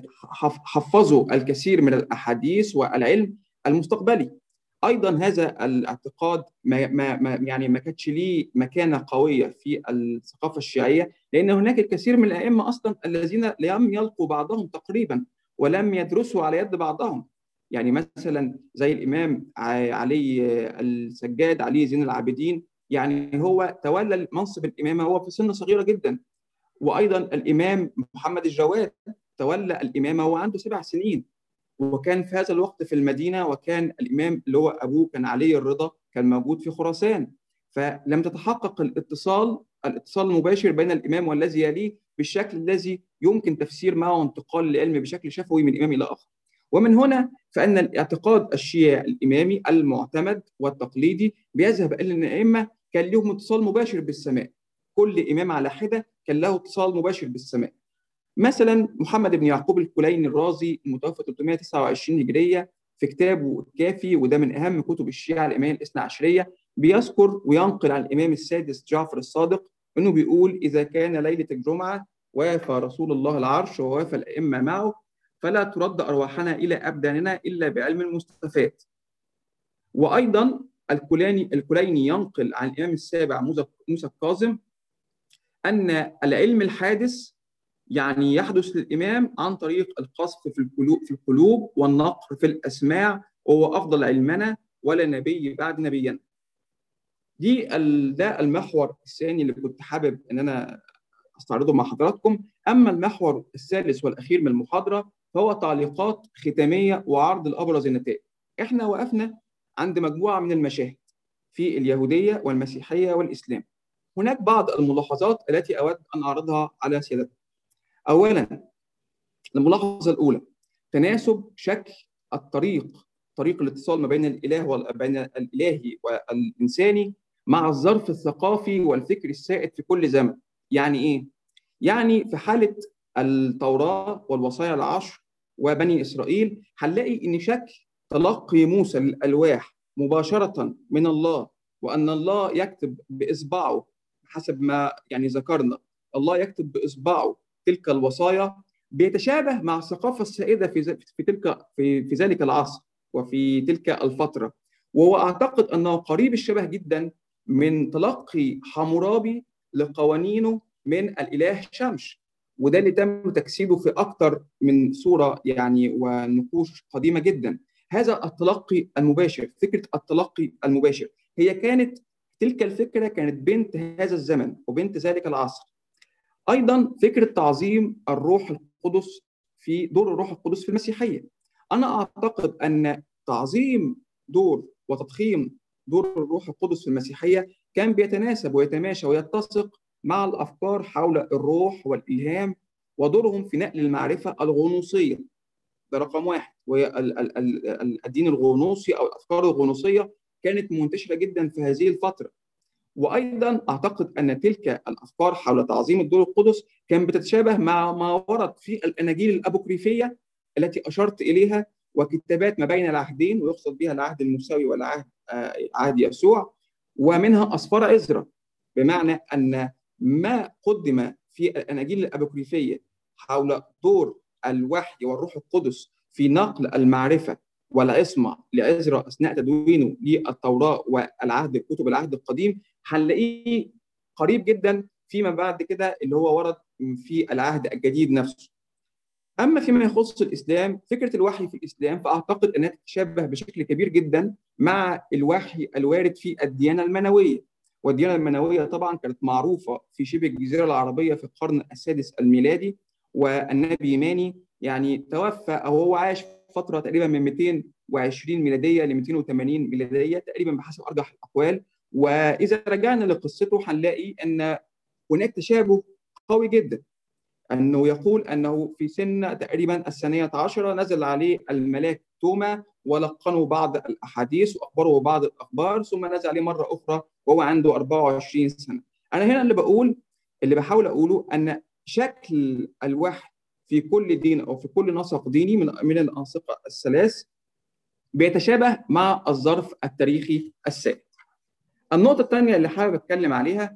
حفظوا الكثير من الاحاديث والعلم المستقبلي ايضا هذا الاعتقاد ما, ما, ما يعني ما كانتش ليه مكانه قويه في الثقافه الشيعيه لان هناك الكثير من الائمه اصلا الذين لم يلقوا بعضهم تقريبا ولم يدرسوا على يد بعضهم يعني مثلا زي الامام علي السجاد علي زين العابدين يعني هو تولى منصب الامامه وهو في سن صغيره جدا وايضا الامام محمد الجواد تولى الامامه وهو عنده سبع سنين وكان في هذا الوقت في المدينه وكان الامام اللي هو ابوه كان علي الرضا كان موجود في خراسان فلم تتحقق الاتصال الاتصال المباشر بين الامام والذي يليه بالشكل الذي يمكن تفسير معه انتقال العلم بشكل شفوي من امام الى اخر. ومن هنا فان الاعتقاد الشيعي الامامي المعتمد والتقليدي بيذهب الى ان الائمه كان لهم اتصال مباشر بالسماء. كل امام على حده كان له اتصال مباشر بالسماء. مثلا محمد بن يعقوب الكليني الرازي المتوفى 329 هجريه في كتابه الكافي وده من اهم كتب الشيعه الاماميه الاثنى عشريه بيذكر وينقل عن الامام السادس جعفر الصادق انه بيقول اذا كان ليله الجمعه وافى رسول الله العرش ووافى الائمه معه فلا ترد ارواحنا الى ابداننا الا بعلم المستفاد وايضا الكلاني الكليني ينقل عن الامام السابع موسى الكاظم ان العلم الحادث يعني يحدث للامام عن طريق القصف في القلوب في القلوب والنقر في الاسماع وهو افضل علمنا ولا نبي بعد نبينا. دي ده المحور الثاني اللي كنت حابب ان انا استعرضه مع حضراتكم، اما المحور الثالث والاخير من المحاضره فهو تعليقات ختاميه وعرض الابرز النتائج. احنا وقفنا عند مجموعه من المشاهد في اليهوديه والمسيحيه والاسلام. هناك بعض الملاحظات التي اود ان اعرضها على سيادتكم. اولا الملاحظه الاولى تناسب شكل الطريق طريق الاتصال ما بين الاله وبين الالهي والانساني مع الظرف الثقافي والفكر السائد في كل زمن يعني ايه يعني في حاله التوراه والوصايا العشر وبني اسرائيل هنلاقي ان شكل تلقي موسى للالواح مباشره من الله وان الله يكتب باصبعه حسب ما يعني ذكرنا الله يكتب باصبعه تلك الوصايا بيتشابه مع الثقافه السائده في في تلك في في ذلك العصر وفي تلك الفتره وهو اعتقد انه قريب الشبه جدا من تلقي حمورابي لقوانينه من الاله شمش وده اللي تم تجسيده في اكثر من صوره يعني ونقوش قديمه جدا هذا التلقي المباشر فكره التلقي المباشر هي كانت تلك الفكره كانت بنت هذا الزمن وبنت ذلك العصر ايضا فكره تعظيم الروح القدس في دور الروح القدس في المسيحيه انا اعتقد ان تعظيم دور وتضخيم دور الروح القدس في المسيحيه كان بيتناسب ويتماشى ويتسق مع الافكار حول الروح والالهام ودورهم في نقل المعرفه الغنوصيه ده رقم واحد وهي الدين الغنوصي او الافكار الغنوصيه كانت منتشره جدا في هذه الفتره وايضا اعتقد ان تلك الافكار حول تعظيم الدور القدس كان بتتشابه مع ما ورد في الاناجيل الابوكريفيه التي اشرت اليها وكتابات ما بين العهدين ويقصد بها العهد الموسوي والعهد عهد يسوع ومنها اسفار عزرا بمعنى ان ما قدم في الاناجيل الابوكريفيه حول دور الوحي والروح القدس في نقل المعرفه والعصمه لعزرا اثناء تدوينه للتوراه والعهد كتب العهد القديم هنلاقيه قريب جدا فيما بعد كده اللي هو ورد في العهد الجديد نفسه. اما فيما يخص الاسلام فكره الوحي في الاسلام فاعتقد انها تتشابه بشكل كبير جدا مع الوحي الوارد في الديانه المنويه. والديانه المنويه طبعا كانت معروفه في شبه الجزيره العربيه في القرن السادس الميلادي والنبي ماني يعني توفى او هو عاش فتره تقريبا من 220 ميلاديه ل 280 ميلاديه تقريبا بحسب ارجح الاقوال واذا رجعنا لقصته هنلاقي ان هناك تشابه قوي جدا انه يقول انه في سن تقريبا الثانيه عشره نزل عليه الملاك توما ولقنه بعض الاحاديث واخبره بعض الاخبار ثم نزل عليه مره اخرى وهو عنده 24 سنه. انا هنا اللي بقول اللي بحاول اقوله ان شكل الوحي في كل دين او في كل نسق ديني من من الانسقه الثلاث بيتشابه مع الظرف التاريخي السائد. النقطة الثانية اللي حابب أتكلم عليها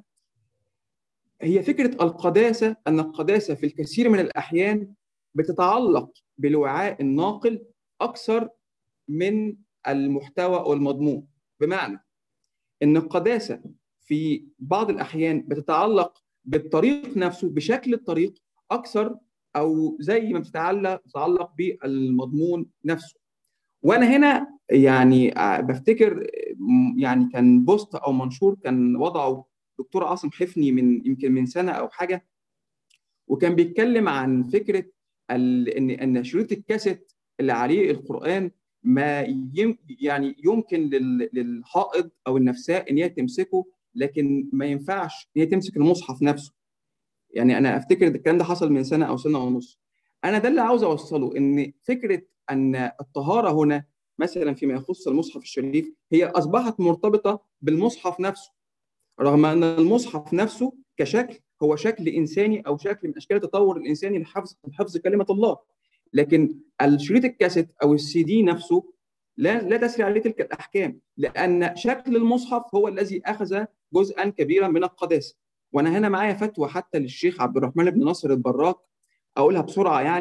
هي فكرة القداسة أن القداسة في الكثير من الأحيان بتتعلق بالوعاء الناقل أكثر من المحتوى والمضمون بمعنى أن القداسة في بعض الأحيان بتتعلق بالطريق نفسه بشكل الطريق أكثر أو زي ما بتتعلق بتتعلق بالمضمون نفسه وانا هنا يعني بفتكر يعني كان بوست او منشور كان وضعه دكتور عاصم حفني من يمكن من سنه او حاجه وكان بيتكلم عن فكره ان ان شريط الكاسيت اللي عليه القران ما يم يعني يمكن للحائض او النفساء ان هي تمسكه لكن ما ينفعش ان هي تمسك المصحف نفسه يعني انا افتكر الكلام ده حصل من سنه او سنه ونص انا ده اللي عاوز اوصله ان فكره ان الطهاره هنا مثلا فيما يخص المصحف الشريف هي اصبحت مرتبطه بالمصحف نفسه رغم ان المصحف نفسه كشكل هو شكل انساني او شكل من اشكال التطور الانساني لحفظ حفظ كلمه الله لكن الشريط الكاسيت او السي دي نفسه لا لا تسري عليه تلك الاحكام لان شكل المصحف هو الذي اخذ جزءا كبيرا من القداسه وانا هنا معايا فتوى حتى للشيخ عبد الرحمن بن ناصر البراك اقولها بسرعه يعني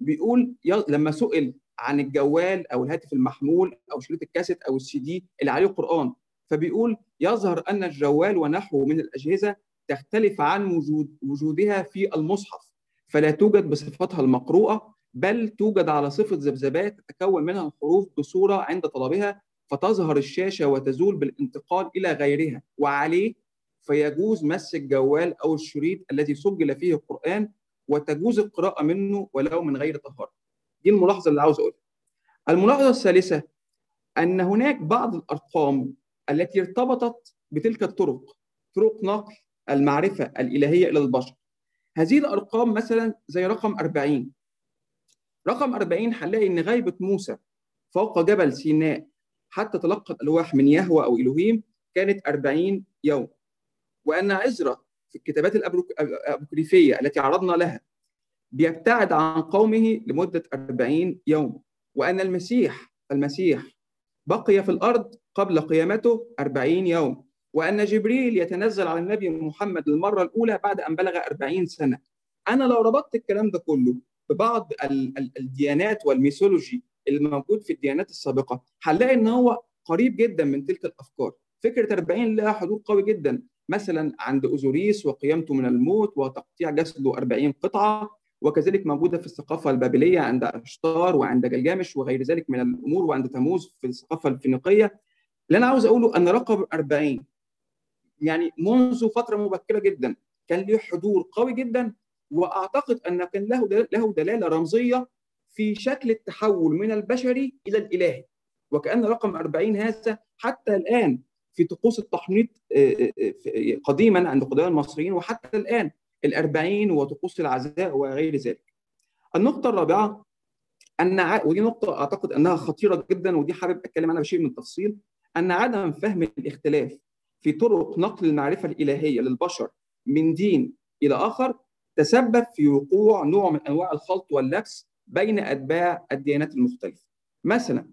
بيقول لما سئل عن الجوال او الهاتف المحمول او شريط الكاسيت او السي دي اللي عليه القران فبيقول يظهر ان الجوال ونحوه من الاجهزه تختلف عن وجود وجودها في المصحف فلا توجد بصفتها المقروءه بل توجد على صفه ذبذبات تتكون منها الحروف بصوره عند طلبها فتظهر الشاشه وتزول بالانتقال الى غيرها وعليه فيجوز مس الجوال او الشريط الذي سجل فيه القران وتجوز القراءه منه ولو من غير طهاره. دي الملاحظه اللي عاوز اقولها. الملاحظه الثالثه ان هناك بعض الارقام التي ارتبطت بتلك الطرق طرق نقل المعرفه الالهيه الى البشر. هذه الارقام مثلا زي رقم 40 رقم 40 هنلاقي ان غيبه موسى فوق جبل سيناء حتى تلقى الالواح من يهوى او الوهيم كانت 40 يوم وان عزرا في الكتابات الابوكريفيه التي عرضنا لها بيبتعد عن قومه لمده 40 يوم وان المسيح المسيح بقي في الارض قبل قيامته 40 يوم وان جبريل يتنزل على النبي محمد المره الاولى بعد ان بلغ 40 سنه انا لو ربطت الكلام ده كله ببعض الديانات والميثولوجي الموجود في الديانات السابقه هنلاقي ان هو قريب جدا من تلك الافكار فكره 40 لها حضور قوي جدا مثلا عند اوزوريس وقيامته من الموت وتقطيع جسده 40 قطعه وكذلك موجوده في الثقافه البابليه عند اشطار وعند جلجامش وغير ذلك من الامور وعند تموز في الثقافه الفينيقيه اللي انا عاوز اقوله ان رقم 40 يعني منذ فتره مبكره جدا كان له حضور قوي جدا واعتقد ان كان له له دلاله رمزيه في شكل التحول من البشري الى الالهي وكان رقم 40 هذا حتى الان في طقوس التحنيط قديما عند قدماء المصريين وحتى الان الأربعين وطقوس العزاء وغير ذلك. النقطة الرابعة أن ع... ودي نقطة أعتقد أنها خطيرة جدا ودي حابب أتكلم عنها بشيء من التفصيل أن عدم فهم الاختلاف في طرق نقل المعرفة الإلهية للبشر من دين إلى آخر تسبب في وقوع نوع من أنواع الخلط واللبس بين أتباع الديانات المختلفة. مثلا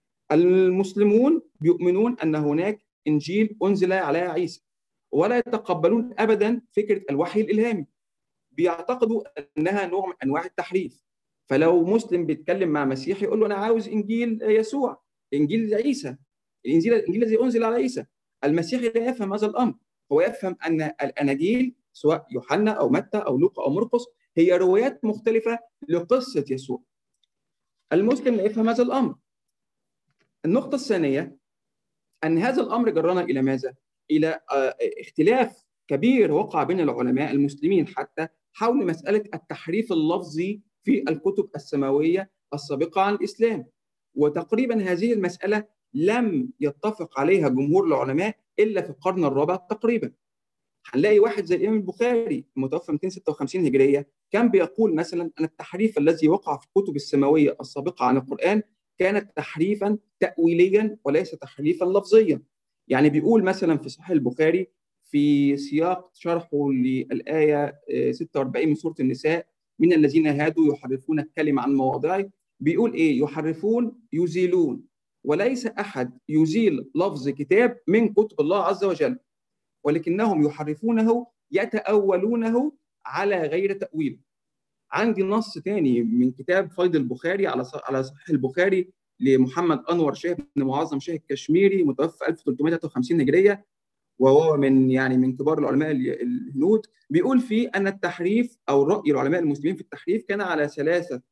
المسلمون بيؤمنون أن هناك إنجيل أنزل على عيسى ولا يتقبلون ابدا فكره الوحي الالهامي بيعتقدوا انها نوع من انواع التحريف فلو مسلم بيتكلم مع مسيحي يقول له انا عاوز انجيل يسوع انجيل عيسى الانجيل الانجيل الذي انزل على عيسى المسيحي لا يفهم هذا الامر هو يفهم ان الاناجيل سواء يوحنا او متى او لوقا او مرقس هي روايات مختلفه لقصه يسوع المسلم لا يفهم هذا الامر النقطه الثانيه ان هذا الامر جرنا الى ماذا الى اختلاف كبير وقع بين العلماء المسلمين حتى حول مساله التحريف اللفظي في الكتب السماويه السابقه عن الاسلام وتقريبا هذه المساله لم يتفق عليها جمهور العلماء الا في القرن الرابع تقريبا هنلاقي واحد زي الامام البخاري المتوفى 256 هجريه كان بيقول مثلا ان التحريف الذي وقع في الكتب السماويه السابقه عن القران كان تحريفا تاويليا وليس تحريفا لفظيا يعني بيقول مثلا في صحيح البخاري في سياق شرحه للآية 46 من سورة النساء من الذين هادوا يحرفون الكلمة عن مواضعه بيقول إيه يحرفون يزيلون وليس أحد يزيل لفظ كتاب من كتب الله عز وجل ولكنهم يحرفونه يتأولونه على غير تأويل عندي نص تاني من كتاب فيض البخاري على على صحيح البخاري لمحمد انور شاه بن معظم شاه الكشميري متوفى 1353 هجريه وهو من يعني من كبار العلماء الهنود بيقول فيه ان التحريف او راي العلماء المسلمين في التحريف كان على ثلاثه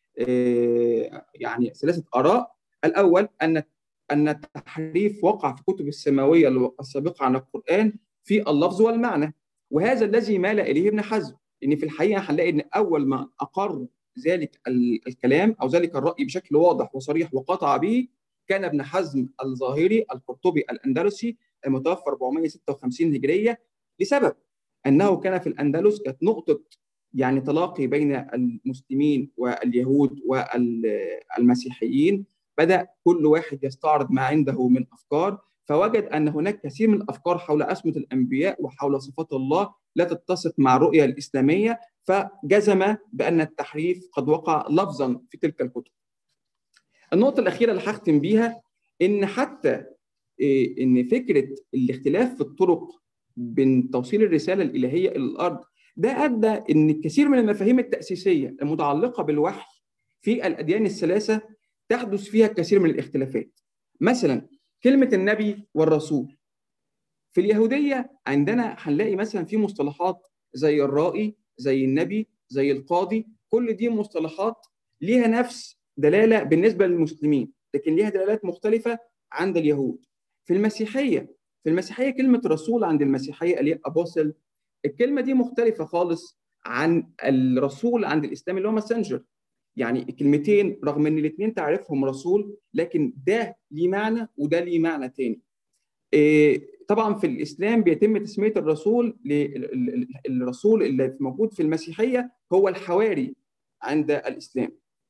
يعني ثلاثه اراء الاول ان ان التحريف وقع في الكتب السماويه السابقه عن القران في اللفظ والمعنى وهذا الذي مال اليه ابن حزم ان في الحقيقه هنلاقي ان اول ما اقر ذلك الكلام او ذلك الراي بشكل واضح وصريح وقطع به كان ابن حزم الظاهري القرطبي الاندلسي المتوفى 456 هجريه لسبب انه كان في الاندلس كانت نقطه يعني تلاقي بين المسلمين واليهود والمسيحيين بدا كل واحد يستعرض ما عنده من افكار فوجد ان هناك كثير من الافكار حول اسمه الانبياء وحول صفات الله لا تتسق مع الرؤيه الاسلاميه فجزم بان التحريف قد وقع لفظا في تلك الكتب. النقطه الاخيره اللي هختم بيها ان حتى ان فكره الاختلاف في الطرق بين توصيل الرساله الالهيه الى الارض ده ادى ان كثير من المفاهيم التاسيسيه المتعلقه بالوحي في الاديان الثلاثه تحدث فيها الكثير من الاختلافات مثلا كلمه النبي والرسول في اليهوديه عندنا هنلاقي مثلا في مصطلحات زي الرائي زي النبي زي القاضي كل دي مصطلحات ليها نفس دلاله بالنسبه للمسلمين لكن ليها دلالات مختلفه عند اليهود في المسيحيه في المسيحيه كلمه رسول عند المسيحيه اللي هي ابوسل الكلمه دي مختلفه خالص عن الرسول عند الاسلام اللي هو ماسنجر يعني الكلمتين رغم ان الاثنين تعرفهم رسول لكن ده ليه معنى وده ليه معنى تاني إيه طبعا في الاسلام بيتم تسميه الرسول الرسول اللي موجود في المسيحيه هو الحواري عند الاسلام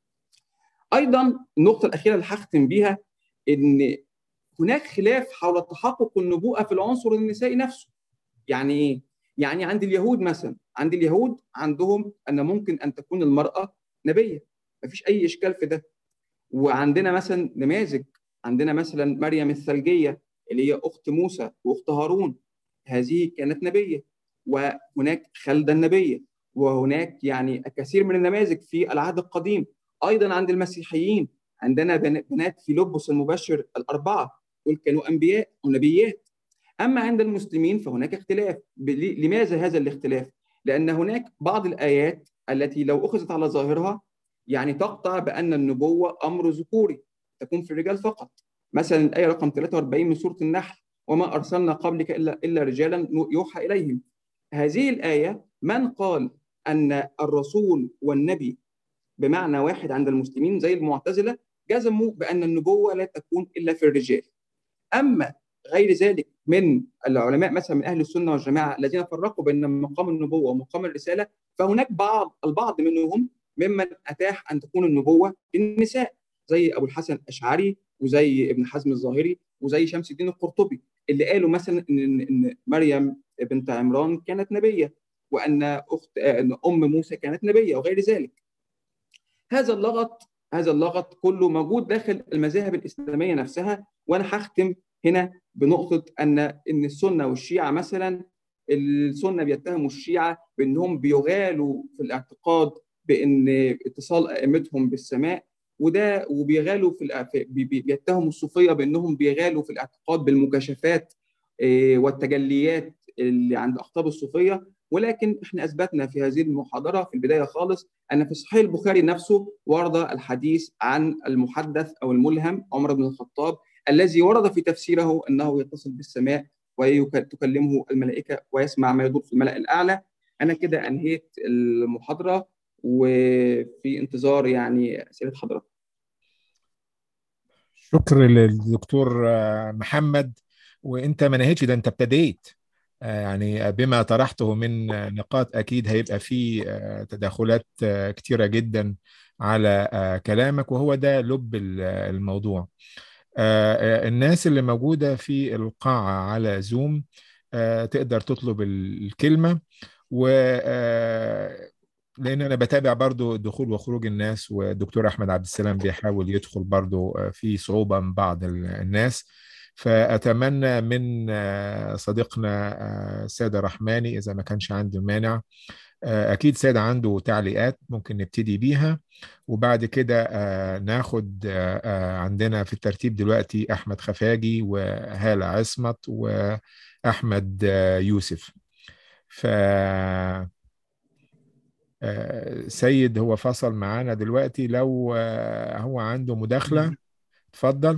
ايضا النقطه الاخيره اللي هختم بيها ان هناك خلاف حول تحقق النبوءه في العنصر النسائي نفسه يعني ايه يعني عند اليهود مثلا عند اليهود عندهم ان ممكن ان تكون المراه نبيه مفيش اي اشكال في ده وعندنا مثلا نماذج عندنا مثلا مريم الثلجيه اللي هي اخت موسى واخت هارون هذه كانت نبيه وهناك خلده النبيه وهناك يعني كثير من النماذج في العهد القديم ايضا عند المسيحيين عندنا بنات فيلبس المبشر الاربعه دول كانوا انبياء ونبيات اما عند المسلمين فهناك اختلاف لماذا هذا الاختلاف لان هناك بعض الايات التي لو اخذت على ظاهرها يعني تقطع بان النبوه امر ذكوري تكون في الرجال فقط مثلا الايه رقم 43 من سوره النحل وما ارسلنا قبلك الا الا رجالا يوحى اليهم هذه الايه من قال ان الرسول والنبي بمعنى واحد عند المسلمين زي المعتزله جزموا بان النبوه لا تكون الا في الرجال اما غير ذلك من العلماء مثلا من اهل السنه والجماعه الذين فرقوا بين مقام النبوه ومقام الرساله فهناك بعض البعض منهم ممن اتاح ان تكون النبوه للنساء زي ابو الحسن الاشعري وزي ابن حزم الظاهري وزي شمس الدين القرطبي اللي قالوا مثلا ان ان مريم بنت عمران كانت نبيه وان اخت ان ام موسى كانت نبيه وغير ذلك. هذا اللغط هذا اللغط كله موجود داخل المذاهب الاسلاميه نفسها وانا هختم هنا بنقطه ان ان السنه والشيعه مثلا السنه بيتهموا الشيعه بانهم بيغالوا في الاعتقاد بان اتصال ائمتهم بالسماء وده وبيغالوا في بيتهموا الصوفيه بانهم بيغالوا في الاعتقاد بالمكاشفات والتجليات اللي عند اقطاب الصوفيه ولكن احنا اثبتنا في هذه المحاضره في البدايه خالص ان في صحيح البخاري نفسه ورد الحديث عن المحدث او الملهم عمر بن الخطاب الذي ورد في تفسيره انه يتصل بالسماء وتكلمه الملائكه ويسمع ما يدور في الملا الاعلى انا كده انهيت المحاضره وفي انتظار يعني اسئله حضرتك شكر للدكتور محمد وانت ما نهيتش ده انت ابتديت يعني بما طرحته من نقاط اكيد هيبقى فيه تداخلات كتيره جدا على كلامك وهو ده لب الموضوع الناس اللي موجوده في القاعه على زوم تقدر تطلب الكلمه و لان انا بتابع برضو دخول وخروج الناس والدكتور احمد عبد السلام بيحاول يدخل برضو في صعوبه من بعض الناس فاتمنى من صديقنا ساده رحماني اذا ما كانش عنده مانع اكيد ساده عنده تعليقات ممكن نبتدي بيها وبعد كده ناخد عندنا في الترتيب دلوقتي احمد خفاجي وهاله عصمت واحمد يوسف ف سيد هو فصل معانا دلوقتي لو هو عنده مداخلة اتفضل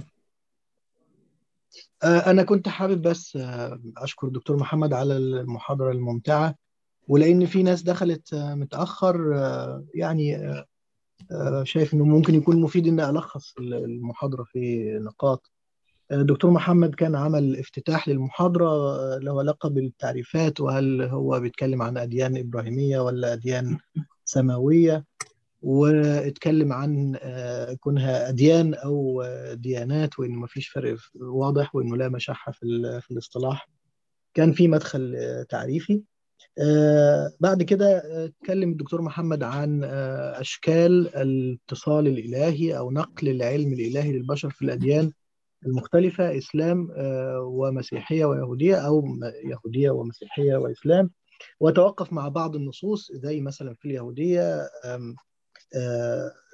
أنا كنت حابب بس أشكر الدكتور محمد على المحاضرة الممتعة ولأن في ناس دخلت متأخر يعني شايف إنه ممكن يكون مفيد إني ألخص المحاضرة في نقاط دكتور محمد كان عمل افتتاح للمحاضرة له علاقة بالتعريفات وهل هو بيتكلم عن أديان إبراهيمية ولا أديان سماوية واتكلم عن كونها أديان أو ديانات وإنه ما فيش فرق واضح وإنه لا مشحة في, في الاصطلاح كان في مدخل تعريفي بعد كده اتكلم الدكتور محمد عن أشكال الاتصال الإلهي أو نقل العلم الإلهي للبشر في الأديان المختلفة إسلام ومسيحية ويهودية أو يهودية ومسيحية وإسلام وتوقف مع بعض النصوص زي مثلا في اليهودية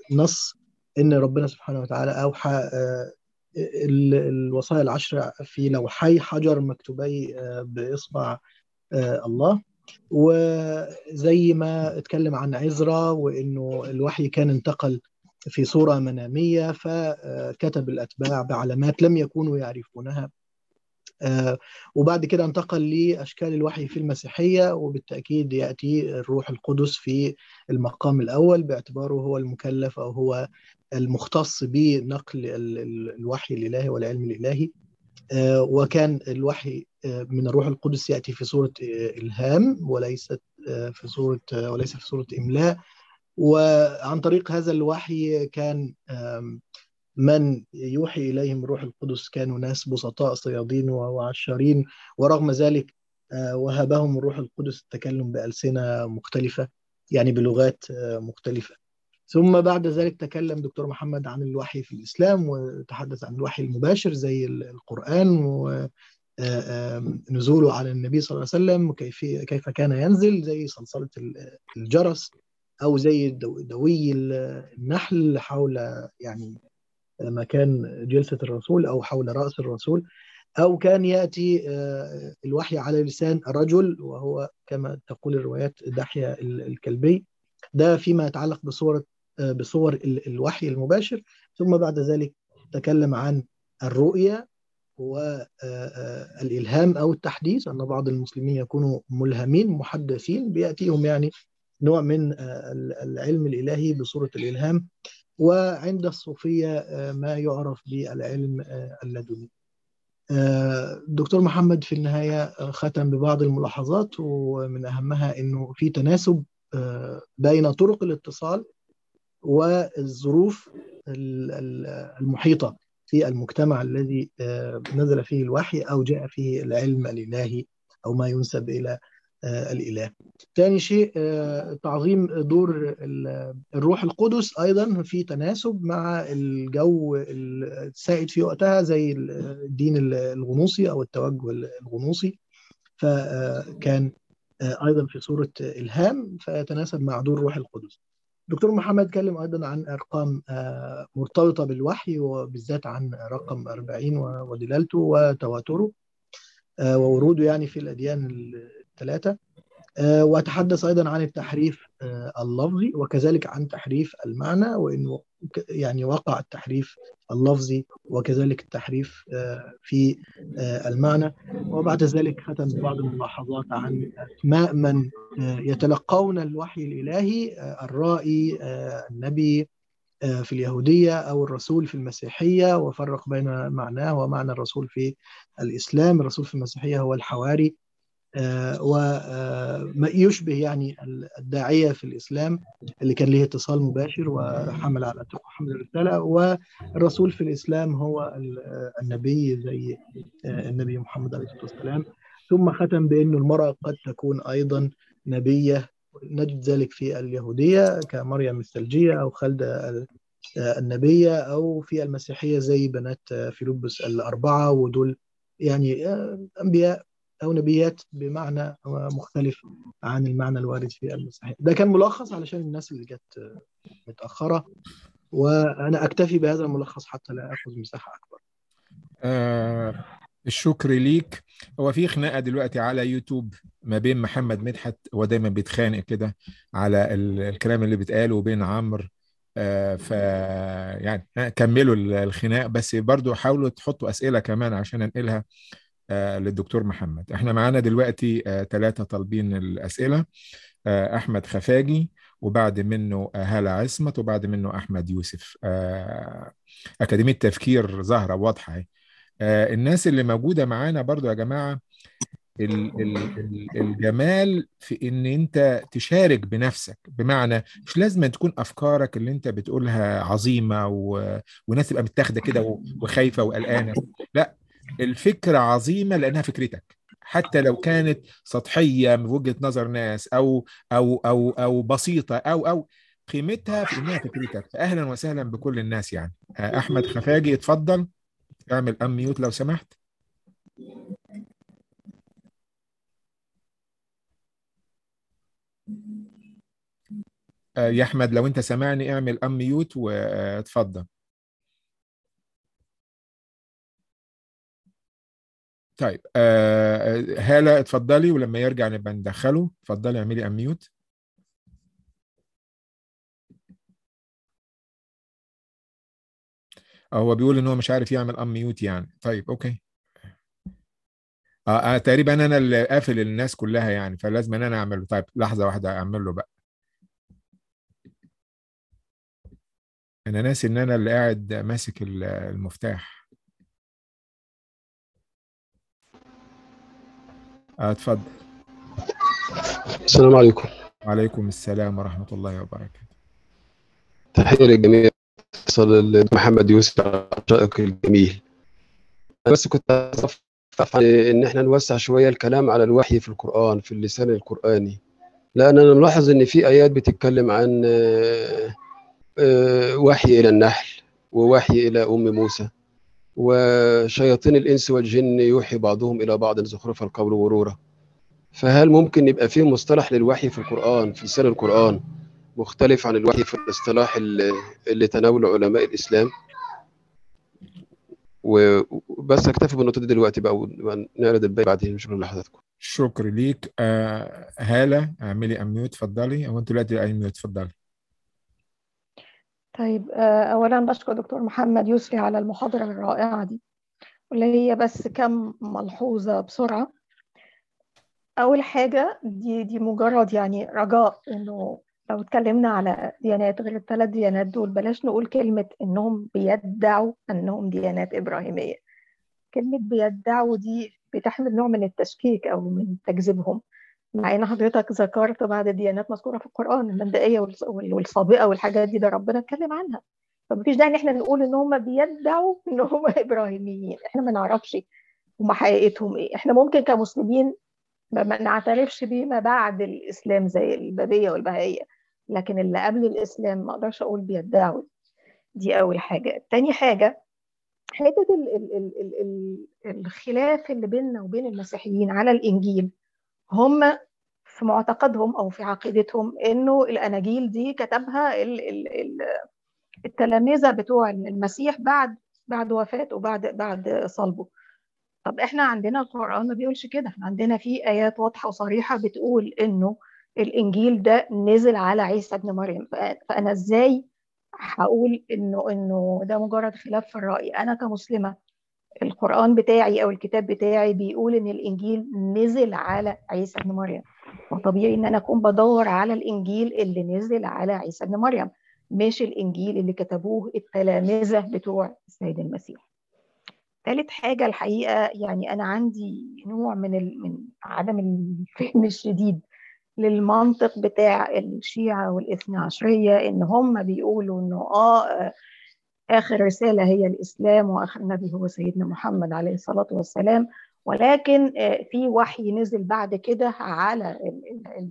نص ان ربنا سبحانه وتعالى اوحى الوصايا العشر في لوحي حجر مكتوبي باصبع الله وزي ما اتكلم عن عزرا وانه الوحي كان انتقل في صوره مناميه فكتب الاتباع بعلامات لم يكونوا يعرفونها وبعد كده انتقل لاشكال الوحي في المسيحيه وبالتاكيد ياتي الروح القدس في المقام الاول باعتباره هو المكلف او هو المختص بنقل الوحي الالهي والعلم الالهي وكان الوحي من الروح القدس ياتي في صوره الهام وليست في صوره وليس في صوره املاء وعن طريق هذا الوحي كان من يوحي اليهم الروح القدس كانوا ناس بسطاء صيادين وعشارين ورغم ذلك وهبهم الروح القدس التكلم بالسنه مختلفه يعني بلغات مختلفه ثم بعد ذلك تكلم دكتور محمد عن الوحي في الاسلام وتحدث عن الوحي المباشر زي القران ونزوله على النبي صلى الله عليه وسلم وكيف كيف كان ينزل زي صلصله الجرس او زي دوي النحل حول يعني مكان جلسة الرسول أو حول رأس الرسول أو كان يأتي الوحي على لسان رجل وهو كما تقول الروايات دحية الكلبي ده فيما يتعلق بصورة بصور الوحي المباشر ثم بعد ذلك تكلم عن الرؤية والإلهام أو التحديث أن بعض المسلمين يكونوا ملهمين محدثين بيأتيهم يعني نوع من العلم الإلهي بصورة الإلهام وعند الصوفية ما يعرف بالعلم اللدني دكتور محمد في النهاية ختم ببعض الملاحظات ومن أهمها أنه في تناسب بين طرق الاتصال والظروف المحيطة في المجتمع الذي نزل فيه الوحي أو جاء فيه العلم الإلهي أو ما ينسب إلى الإله ثاني شيء تعظيم دور الروح القدس أيضا في تناسب مع الجو السائد في وقتها زي الدين الغنوصي أو التوجه الغنوصي فكان أيضا في صورة إلهام فيتناسب مع دور الروح القدس دكتور محمد اتكلم أيضا عن أرقام مرتبطة بالوحي وبالذات عن رقم 40 ودلالته وتواتره ووروده يعني في الأديان الثلاثة وأتحدث أيضا عن التحريف اللفظي وكذلك عن تحريف المعنى وإنه يعني وقع التحريف اللفظي وكذلك التحريف في المعنى وبعد ذلك ختم ببعض الملاحظات عن أسماء من يتلقون الوحي الإلهي الرائي النبي في اليهودية أو الرسول في المسيحية وفرق بين معناه ومعنى الرسول في الإسلام الرسول في المسيحية هو الحواري وما يشبه يعني الداعية في الإسلام اللي كان له اتصال مباشر وحمل على عاتقه حمل الرسالة والرسول في الإسلام هو النبي زي النبي محمد عليه الصلاة والسلام ثم ختم بأن المرأة قد تكون أيضا نبية نجد ذلك في اليهودية كمريم الثلجية أو خلدة النبية أو في المسيحية زي بنات فيلبس الأربعة ودول يعني أنبياء أو نبيات بمعنى مختلف عن المعنى الوارد في المسيحية ده كان ملخص علشان الناس اللي جت متأخرة وأنا أكتفي بهذا الملخص حتى لا أخذ مساحة أكبر آه الشكر ليك هو في خناقه دلوقتي على يوتيوب ما بين محمد مدحت هو دايما بيتخانق كده على الكلام اللي بيتقال وبين عمرو آه ف يعني كملوا الخناق بس برضو حاولوا تحطوا اسئله كمان عشان انقلها آه للدكتور محمد احنا معانا دلوقتي ثلاثه آه طالبين الاسئله آه احمد خفاجي وبعد منه هالة عصمت وبعد منه احمد يوسف اكاديميه تفكير ظاهره واضحه اهي الناس اللي موجودة معانا برضو يا جماعة الجمال في ان انت تشارك بنفسك بمعنى مش لازم تكون افكارك اللي انت بتقولها عظيمة و... وناس تبقى متاخده كده وخايفة وقلقانة لا الفكرة عظيمة لانها فكرتك حتى لو كانت سطحية من وجهة نظر ناس او او او او بسيطة او او قيمتها في انها فكرتك فاهلا وسهلا بكل الناس يعني احمد خفاجي اتفضل اعمل ام ميوت لو سمحت آه، يا احمد لو انت سامعني اعمل ام ميوت واتفضل طيب آه، هالة اتفضلي ولما يرجع نبقى ندخله اتفضلي اعملي ام ميوت هو بيقول ان هو مش عارف يعمل ام ميوت يعني طيب اوكي اه آه، تقريبا انا اللي قافل الناس كلها يعني فلازم ان انا اعمله طيب لحظه واحده اعمل له بقى انا ناسي ان انا اللي قاعد ماسك ال- المفتاح آه، اتفضل السلام عليكم وعليكم السلام ورحمه الله وبركاته تحية للجميع اتصال محمد يوسف على الشائق الجميل أنا بس كنت أصف عن إن إحنا نوسع شوية الكلام على الوحي في القرآن في اللسان القرآني لأن أنا ملاحظ إن في آيات بتتكلم عن آه، آه، وحي إلى النحل ووحي إلى أم موسى وشياطين الإنس والجن يوحي بعضهم إلى بعض زخرف القول غرورا فهل ممكن يبقى فيه مصطلح للوحي في القرآن في لسان القرآن مختلف عن الوحي في الاصطلاح اللي, اللي تناوله علماء الإسلام و- وبس اكتفي بالنقطة دي دلوقتي بقى ونعرض الباقي بعدين شكرا لحضراتكم شكر ليك آه، هالة اعملي ام ميوت اتفضلي او انت دلوقتي اي ميوت اتفضلي طيب آه، أولا بشكر دكتور محمد يسري على المحاضرة الرائعة دي واللي هي بس كم ملحوظة بسرعة أول حاجة دي دي مجرد يعني رجاء إنه لو اتكلمنا على ديانات غير الثلاث ديانات دول بلاش نقول كلمة إنهم بيدعوا أنهم ديانات إبراهيمية كلمة بيدعوا دي بتحمل نوع من التشكيك أو من تكذيبهم مع ان حضرتك ذكرت بعض الديانات مذكوره في القران المبدئيه والس- وال- والسابقه والحاجات دي ده ربنا اتكلم عنها فمفيش داعي ان احنا نقول ان هم بيدعوا ان هم ابراهيميين احنا ما نعرفش هم حقيقتهم ايه احنا ممكن كمسلمين ما ما نعترفش بما بعد الاسلام زي البابيه والبهائيه لكن اللي قبل الاسلام ما اقدرش اقول بيدعوا دي اول حاجه تاني حاجه حته ال ال ال ال ال الخلاف اللي بيننا وبين المسيحيين على الانجيل هم في معتقدهم او في عقيدتهم انه الاناجيل دي كتبها ال ال ال التلامذه بتوع المسيح بعد بعد وفاته بعد بعد صلبه طب احنا عندنا القران ما بيقولش كده احنا عندنا في ايات واضحه وصريحه بتقول انه الانجيل ده نزل على عيسى ابن مريم فأ- فانا ازاي هقول انه انه ده مجرد خلاف في الراي انا كمسلمه القرآن بتاعي أو الكتاب بتاعي بيقول إن الإنجيل نزل على عيسى ابن مريم وطبيعي إن أنا أكون بدور على الإنجيل اللي نزل على عيسى ابن مريم مش الإنجيل اللي كتبوه التلامذة بتوع السيد المسيح ثالث حاجة الحقيقة يعني أنا عندي نوع من ال... من عدم الفهم الشديد للمنطق بتاع الشيعة والاثنى عشرية إن هم بيقولوا إنه آه آخر رسالة هي الإسلام وآخر نبي هو سيدنا محمد عليه الصلاة والسلام ولكن آه، في وحي نزل بعد كده على ال ال ال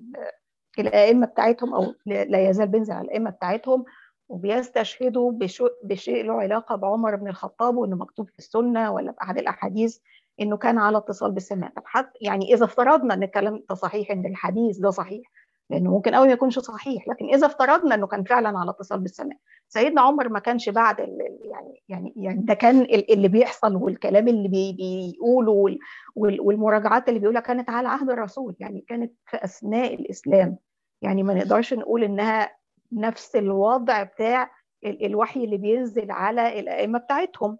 الأئمة بتاعتهم أو لا يزال بينزل على الأئمة بتاعتهم وبيستشهدوا بشو- بشيء له علاقة بعمر بن الخطاب وإنه مكتوب في السنة ولا في أحد الأحاديث إنه كان على اتصال بالسماء طب حتى يعني إذا افترضنا إن الكلام ده صحيح إن الحديث ده صحيح لأنه ممكن أوي ما يكونش صحيح لكن إذا افترضنا إنه كان فعلا على اتصال بالسماء سيدنا عمر ما كانش بعد ال- ال- يعني يعني يعني ده كان ال- اللي بيحصل والكلام اللي بي بيقوله وال- وال- والمراجعات اللي بيقولها كانت على عهد الرسول يعني كانت في اثناء الاسلام يعني ما نقدرش نقول انها نفس الوضع بتاع ال- الوحي اللي بينزل على الائمه بتاعتهم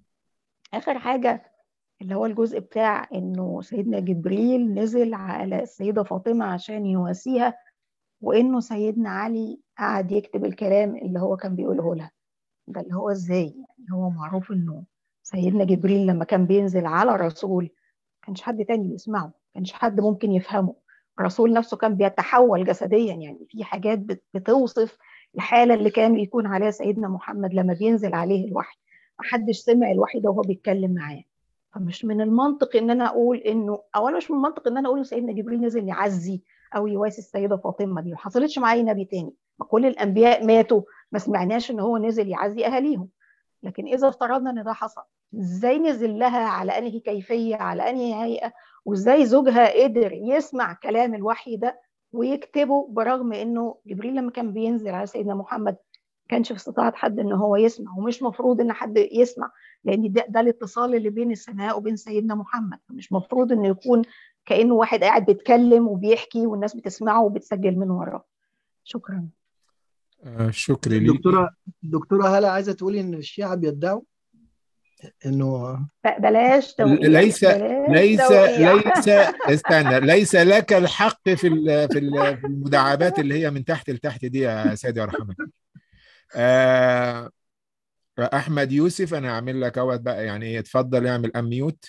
اخر حاجه اللي هو الجزء بتاع انه سيدنا جبريل نزل على السيده فاطمه عشان يواسيها وانه سيدنا علي قعد يكتب الكلام اللي هو كان بيقوله لها ده اللي هو ازاي يعني هو معروف انه سيدنا جبريل لما كان بينزل على الرسول كانش حد تاني بيسمعه كانش حد ممكن يفهمه الرسول نفسه كان بيتحول جسديا يعني في حاجات بت- بتوصف الحالة اللي كان بيكون عليها سيدنا محمد لما بينزل عليه الوحي محدش سمع الوحي ده وهو بيتكلم معاه فمش من المنطق ان انا اقول انه اولا مش من المنطق ان انا اقول ان سيدنا جبريل نزل يعزي او يواسي السيده فاطمه دي ما حصلتش مع اي نبي تاني ما كل الانبياء ماتوا ما سمعناش ان هو نزل يعزي اهاليهم لكن اذا افترضنا ان ده حصل ازاي نزل لها على انهي كيفيه على انهي هيئه وازاي زوجها قدر يسمع كلام الوحي ده ويكتبوا برغم انه جبريل لما كان بينزل على سيدنا محمد كانش في استطاعه حد ان هو يسمع ومش مفروض ان حد يسمع لان ده, ده الاتصال اللي بين السماء وبين سيدنا محمد مش مفروض انه يكون كانه واحد قاعد بيتكلم وبيحكي والناس بتسمعه وبتسجل من وراه شكرا آه شكرا لي دكتورة دكتورة هلا عايزة تقولي إن الشيعة بيدعوا إنه بلاش توقيع ليس بلاش ليس توقيع. ليس استنى ليس لك الحق في ال- في ال- في المداعبات اللي هي من تحت لتحت دي يا سيدي يرحمك آه احمد يوسف انا هعمل لك اهوت بقى يعني ايه اتفضل اعمل اميوت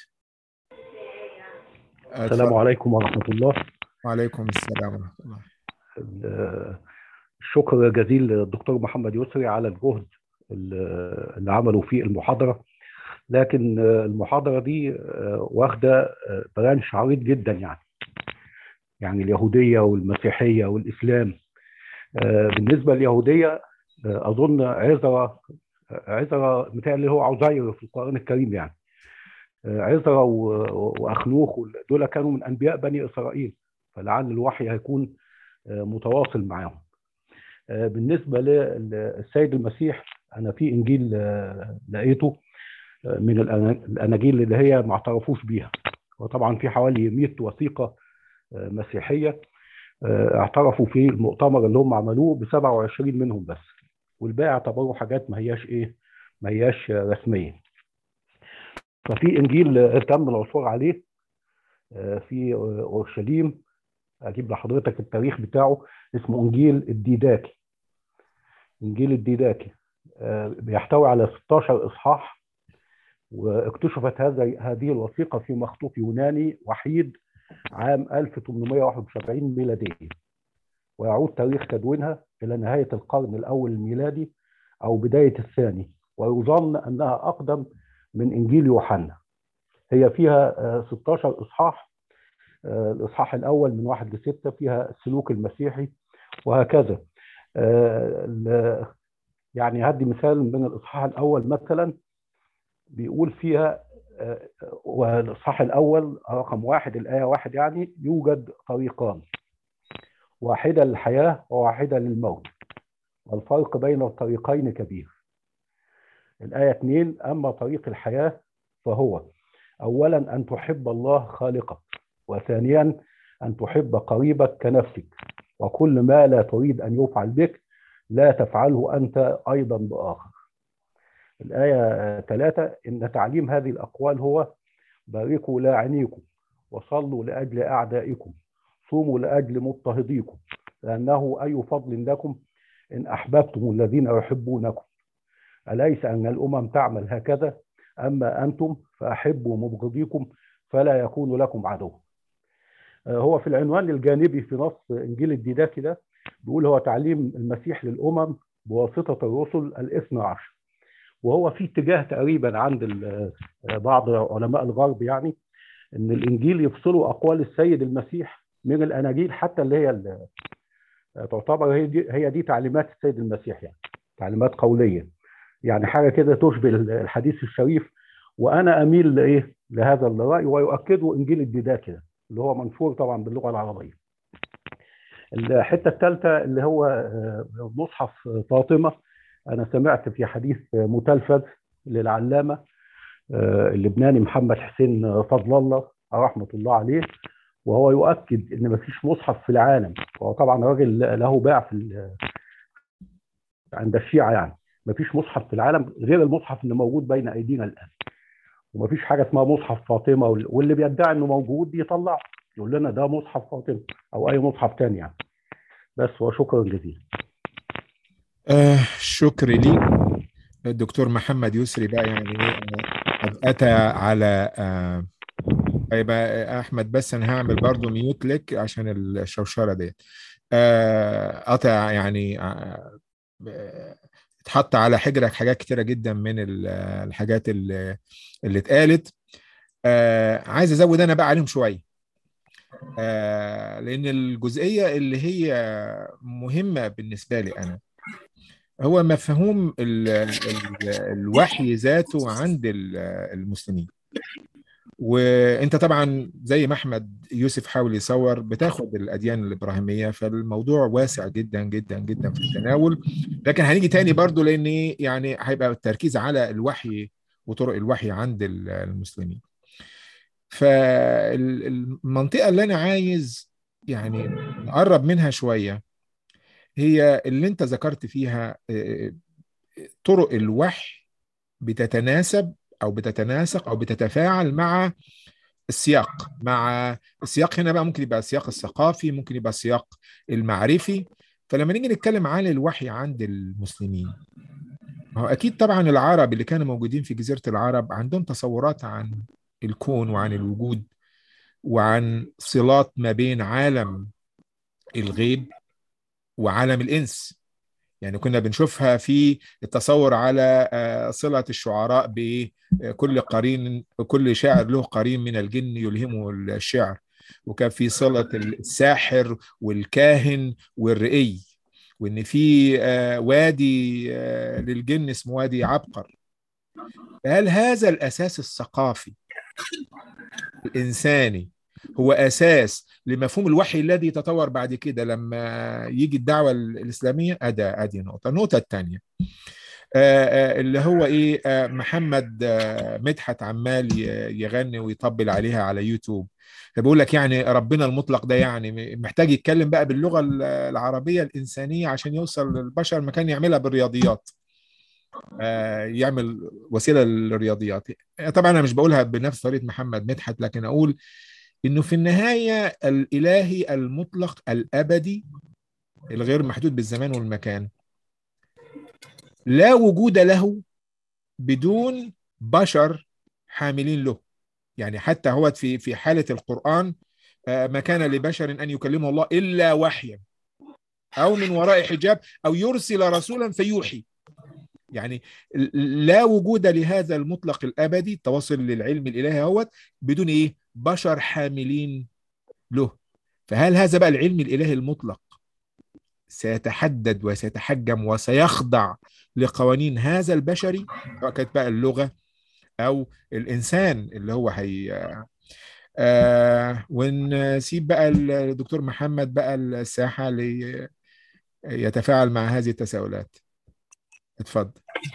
السلام عليكم ورحمة الله وعليكم السلام ورحمه الله ال- الشكر جزيل للدكتور محمد يسري على الجهد ال- اللي عمله في المحاضرة لكن المحاضرة دي واخدة برانش عريض جدا يعني يعني اليهودية والمسيحية والإسلام بالنسبة لليهودية أظن عزرا عزرا متهيألي هو عزير في القرآن الكريم يعني عزرا و- وأخنوخ دول كانوا من أنبياء بني إسرائيل فلعل الوحي هيكون متواصل معاهم بالنسبة للسيد المسيح أنا في إنجيل لقيته من الأنا- الأناجيل اللي هي ما اعترفوش بيها وطبعا في حوالي 100 وثيقة مسيحية اعترفوا في المؤتمر اللي هم عملوه ب 27 منهم بس والباقي اعتبروا حاجات ما هياش ايه ما هياش رسميه ففي انجيل تم العثور عليه في اورشليم اجيب لحضرتك التاريخ بتاعه اسمه انجيل الديداكي انجيل الديداكي بيحتوي على 16 اصحاح واكتشفت هذا هذه الوثيقه في مخطوط يوناني وحيد عام 1871 ميلاديا ويعود تاريخ تدوينها إلى نهاية القرن الأول الميلادي أو بداية الثاني ويظن أنها أقدم من إنجيل يوحنا هي فيها 16 إصحاح الإصحاح الأول من واحد لستة فيها السلوك المسيحي وهكذا يعني هدي مثال من الإصحاح الأول مثلا بيقول فيها والإصحاح الأول رقم واحد الآية واحد يعني يوجد طريقان واحدة للحياة وواحدة للموت والفرق بين الطريقين كبير الآية اثنين أما طريق الحياة فهو أولا أن تحب الله خالقك وثانيا أن تحب قريبك كنفسك وكل ما لا تريد أن يفعل بك لا تفعله أنت أيضا بآخر الآية ثلاثة إن تعليم هذه الأقوال هو باركوا لاعنيكم وصلوا لأجل أعدائكم صوموا لأجل مضطهديكم لأنه أي فضل لكم إن أحببتم الذين يحبونكم أليس أن الأمم تعمل هكذا أما أنتم فأحبوا مبغضيكم فلا يكون لكم عدو هو في العنوان الجانبي في نص إنجيل الديداكي ده بيقول هو تعليم المسيح للأمم بواسطة الرسل الاثنى عشر وهو في اتجاه تقريبا عند بعض علماء الغرب يعني ان الانجيل يفصلوا اقوال السيد المسيح من الاناجيل حتى اللي هي اللي تعتبر هي دي هي دي تعليمات السيد المسيح يعني تعليمات قوليه يعني حاجه كده تشبه الحديث الشريف وانا اميل لايه لهذا الراي ويؤكده انجيل الديداكي ده اللي هو منشور طبعا باللغه العربيه الحته الثالثه اللي هو مصحف فاطمه انا سمعت في حديث متلفز للعلامه اللبناني محمد حسين فضل الله رحمه الله عليه وهو يؤكد ان مفيش مصحف في العالم وهو طبعا راجل له باع في عند الشيعه يعني مفيش مصحف في العالم غير المصحف اللي موجود بين ايدينا الان ومفيش حاجه اسمها مصحف فاطمه واللي بيدعي انه موجود يطلعه يقول لنا ده مصحف فاطمه او اي مصحف تاني يعني بس وشكرا جزيلا آه شكر ليك الدكتور محمد يسري بقى يعني قد اتى على آه طيب احمد بس انا هعمل برضو ميوت لك عشان الشوشره ديت آه قطع يعني آه اتحط على حجرك حاجات كتيره جدا من الحاجات اللي, اللي اتقالت آه عايز ازود انا بقى عليهم شويه آه لان الجزئيه اللي هي مهمه بالنسبه لي انا هو مفهوم ال ال الوحي ذاته عند المسلمين وانت طبعا زي ما احمد يوسف حاول يصور بتاخد الاديان الابراهيميه فالموضوع واسع جدا جدا جدا في التناول لكن هنيجي تاني برضو لان يعني هيبقى التركيز على الوحي وطرق الوحي عند المسلمين فالمنطقه اللي انا عايز يعني نقرب منها شويه هي اللي انت ذكرت فيها طرق الوحي بتتناسب او بتتناسق او بتتفاعل مع السياق مع السياق هنا بقى ممكن يبقى السياق الثقافي ممكن يبقى السياق المعرفي فلما نيجي نتكلم عن الوحي عند المسلمين هو اكيد طبعا العرب اللي كانوا موجودين في جزيره العرب عندهم تصورات عن الكون وعن الوجود وعن صلات ما بين عالم الغيب وعالم الانس يعني كنا بنشوفها في التصور على صلة الشعراء بكل قرين كل شاعر له قرين من الجن يلهمه الشعر وكان في صلة الساحر والكاهن والرئي وإن في وادي للجن اسمه وادي عبقر هل هذا الأساس الثقافي الإنساني هو أساس لمفهوم الوحي الذي تطور بعد كده لما يجي الدعوة الإسلامية أدى أدي نقطة النقطة الثانية اللي هو إيه محمد مدحت عمال يغني ويطبل عليها على يوتيوب فبيقول لك يعني ربنا المطلق ده يعني محتاج يتكلم بقى باللغة العربية الإنسانية عشان يوصل للبشر مكان يعملها بالرياضيات يعمل وسيلة للرياضيات طبعا أنا مش بقولها بنفس طريقة محمد مدحت لكن أقول انه في النهايه الالهي المطلق الابدي الغير محدود بالزمان والمكان لا وجود له بدون بشر حاملين له يعني حتى هو في في حاله القران ما كان لبشر ان يكلمه الله الا وحيا او من وراء حجاب او يرسل رسولا فيوحي يعني لا وجود لهذا المطلق الابدي التواصل للعلم الالهي هو بدون ايه بشر حاملين له فهل هذا بقى العلم الالهي المطلق سيتحدد وسيتحجم وسيخضع لقوانين هذا البشري سواء كانت بقى اللغه او الانسان اللي هو هي آه ونسيب بقى الدكتور محمد بقى الساحه ليتفاعل مع هذه التساؤلات اتفضل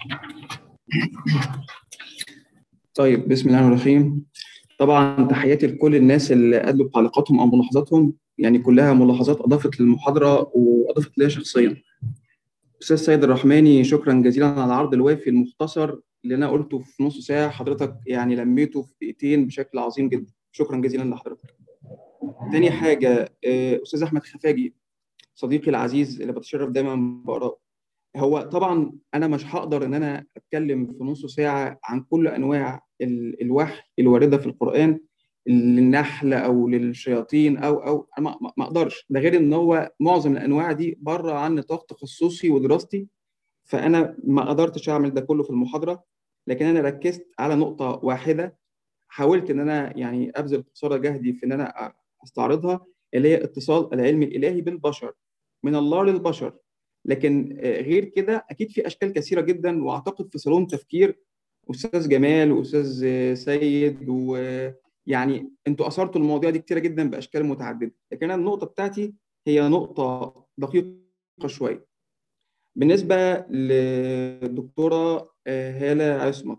طيب بسم الله الرحمن الرحيم طبعا تحياتي لكل الناس اللي قدموا تعليقاتهم او ملاحظاتهم يعني كلها ملاحظات اضافت للمحاضره واضافت ليا شخصيا استاذ سيد الرحماني شكرا جزيلا على العرض الوافي المختصر اللي انا قلته في نص ساعه حضرتك يعني لميته في دقيقتين بشكل عظيم جدا شكرا جزيلا لحضرتك تاني حاجه استاذ احمد خفاجي صديقي العزيز اللي بتشرف دايما بقراه هو طبعا انا مش هقدر ان انا اتكلم في نص ساعه عن كل انواع الوحي الوارده في القران للنحل او للشياطين او او انا ما اقدرش ده غير ان هو معظم الانواع دي بره عن نطاق تخصصي ودراستي فانا ما قدرتش اعمل ده كله في المحاضره لكن انا ركزت على نقطه واحده حاولت ان انا يعني ابذل قصارى جهدي في ان انا استعرضها اللي هي اتصال العلم الالهي بالبشر من الله للبشر لكن غير كده اكيد في اشكال كثيره جدا واعتقد في صالون تفكير استاذ جمال واستاذ سيد ويعني انتوا اثرتوا المواضيع دي كتيره جدا باشكال متعدده لكن انا النقطه بتاعتي هي نقطه دقيقه شويه بالنسبه للدكتوره هاله عصمت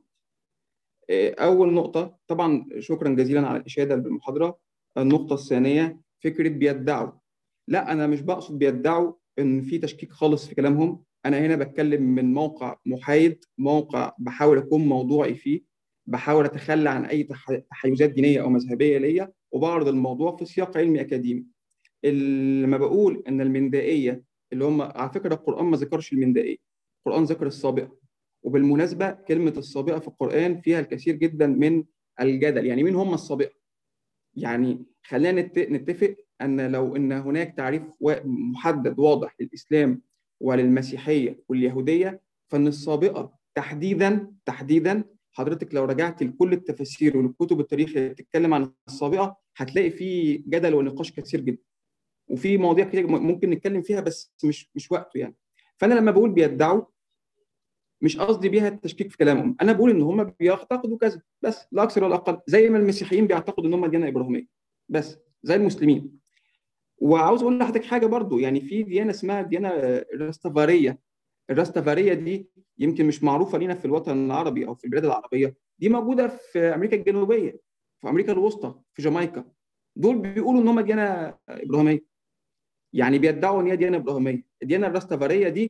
اول نقطه طبعا شكرا جزيلا على الاشاده بالمحاضره النقطه الثانيه فكره بيدعوا لا انا مش بقصد بيدعوا ان في تشكيك خالص في كلامهم انا هنا بتكلم من موقع محايد موقع بحاول اكون موضوعي فيه بحاول اتخلى عن اي تحيزات دينيه او مذهبيه ليا وبعرض الموضوع في سياق علمي اكاديمي لما بقول ان المندائيه اللي هم على فكره القران ما ذكرش المندائيه القران ذكر السابقه وبالمناسبه كلمه السابقه في القران فيها الكثير جدا من الجدل يعني مين هم السابقه يعني خلينا نتفق ان لو ان هناك تعريف محدد واضح للاسلام وللمسيحيه واليهوديه فان السابقه تحديدا تحديدا حضرتك لو رجعت لكل التفاسير ولكتب التاريخ اللي بتتكلم عن السابقه هتلاقي في جدل ونقاش كثير جدا وفي مواضيع كتير ممكن نتكلم فيها بس مش مش وقته يعني فانا لما بقول بيدعوا مش قصدي بيها التشكيك في كلامهم انا بقول ان هم بيعتقدوا كذا بس لا اكثر ولا اقل زي ما المسيحيين بيعتقدوا ان هم ديانه ابراهيميه بس زي المسلمين وعاوز اقول لحضرتك حاجه برضو يعني في ديانه اسمها ديانه راستافاريه الراستافاريه دي يمكن مش معروفه لينا في الوطن العربي او في البلاد العربيه دي موجوده في امريكا الجنوبيه في امريكا الوسطى في جامايكا دول بيقولوا ان هم ديانه ابراهيميه يعني بيدعوا ان هي ديانه ابراهيميه الديانه الراستافاريه دي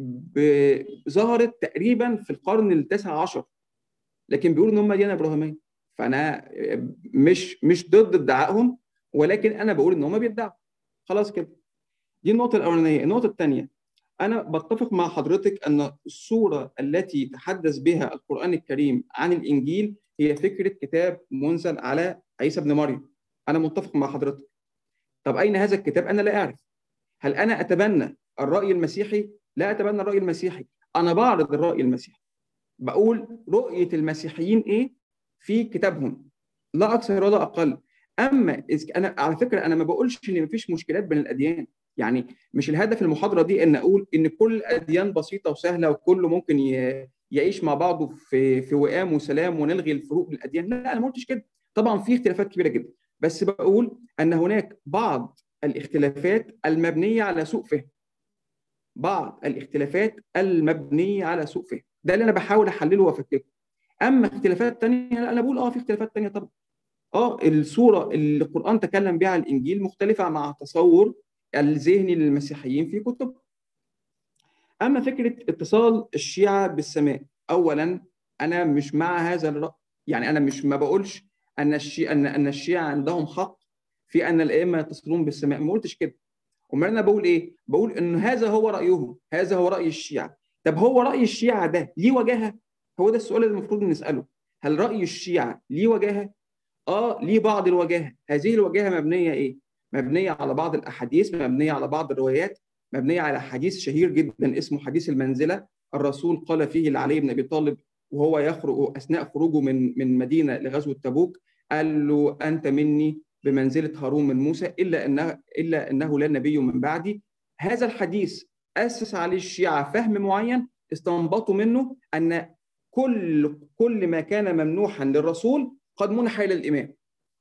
ظهرت تقريبا في القرن التاسع عشر لكن بيقولوا ان هم ديانه ابراهيميه فانا مش مش ضد ادعائهم ولكن انا بقول ان هم بيدعوا خلاص كده دي النقطه الاولانيه النقطه الثانيه انا بتفق مع حضرتك ان الصوره التي تحدث بها القران الكريم عن الانجيل هي فكره كتاب منزل على عيسى ابن مريم انا متفق مع حضرتك طب اين هذا الكتاب انا لا اعرف هل انا اتبنى الراي المسيحي لا اتبنى الراي المسيحي انا بعرض الراي المسيحي بقول رؤيه المسيحيين ايه في كتابهم لا اكثر ولا اقل اما انا على فكره انا ما بقولش ان مفيش مشكلات بين الاديان يعني مش الهدف المحاضره دي ان اقول ان كل الاديان بسيطه وسهله وكله ممكن يعيش مع بعضه في في وئام وسلام ونلغي الفروق بين الاديان لا انا ما قلتش كده طبعا في اختلافات كبيره جدا بس بقول ان هناك بعض الاختلافات المبنيه على سوء فهم بعض الاختلافات المبنيه على سوء فهم ده اللي انا بحاول احلله وافككه اما اختلافات تانية لا انا بقول اه في اختلافات تانية طبعا اه الصوره اللي القران تكلم بها عن الانجيل مختلفه مع تصور الذهني للمسيحيين في كتب اما فكره اتصال الشيعه بالسماء اولا انا مش مع هذا الراي يعني انا مش ما بقولش ان الشيعة ان ان الشيعه عندهم حق في ان الائمه يتصلون بالسماء ما قلتش كده امال انا بقول ايه بقول ان هذا هو رايهم هذا هو راي الشيعه طب هو راي الشيعه ده ليه وجاهه هو ده السؤال اللي المفروض نساله هل راي الشيعه ليه وجاهه اه ليه بعض الوجاهه هذه الوجاهه مبنيه ايه مبنيه على بعض الاحاديث مبنيه على بعض الروايات مبنيه على حديث شهير جدا اسمه حديث المنزله الرسول قال فيه لعلي بن ابي طالب وهو يخرج اثناء خروجه من من مدينه لغزوه تبوك قال له انت مني بمنزله هارون من موسى الا انه الا انه لا نبي من بعدي هذا الحديث اسس عليه الشيعه فهم معين استنبطوا منه ان كل كل ما كان ممنوحا للرسول قد منح الى الامام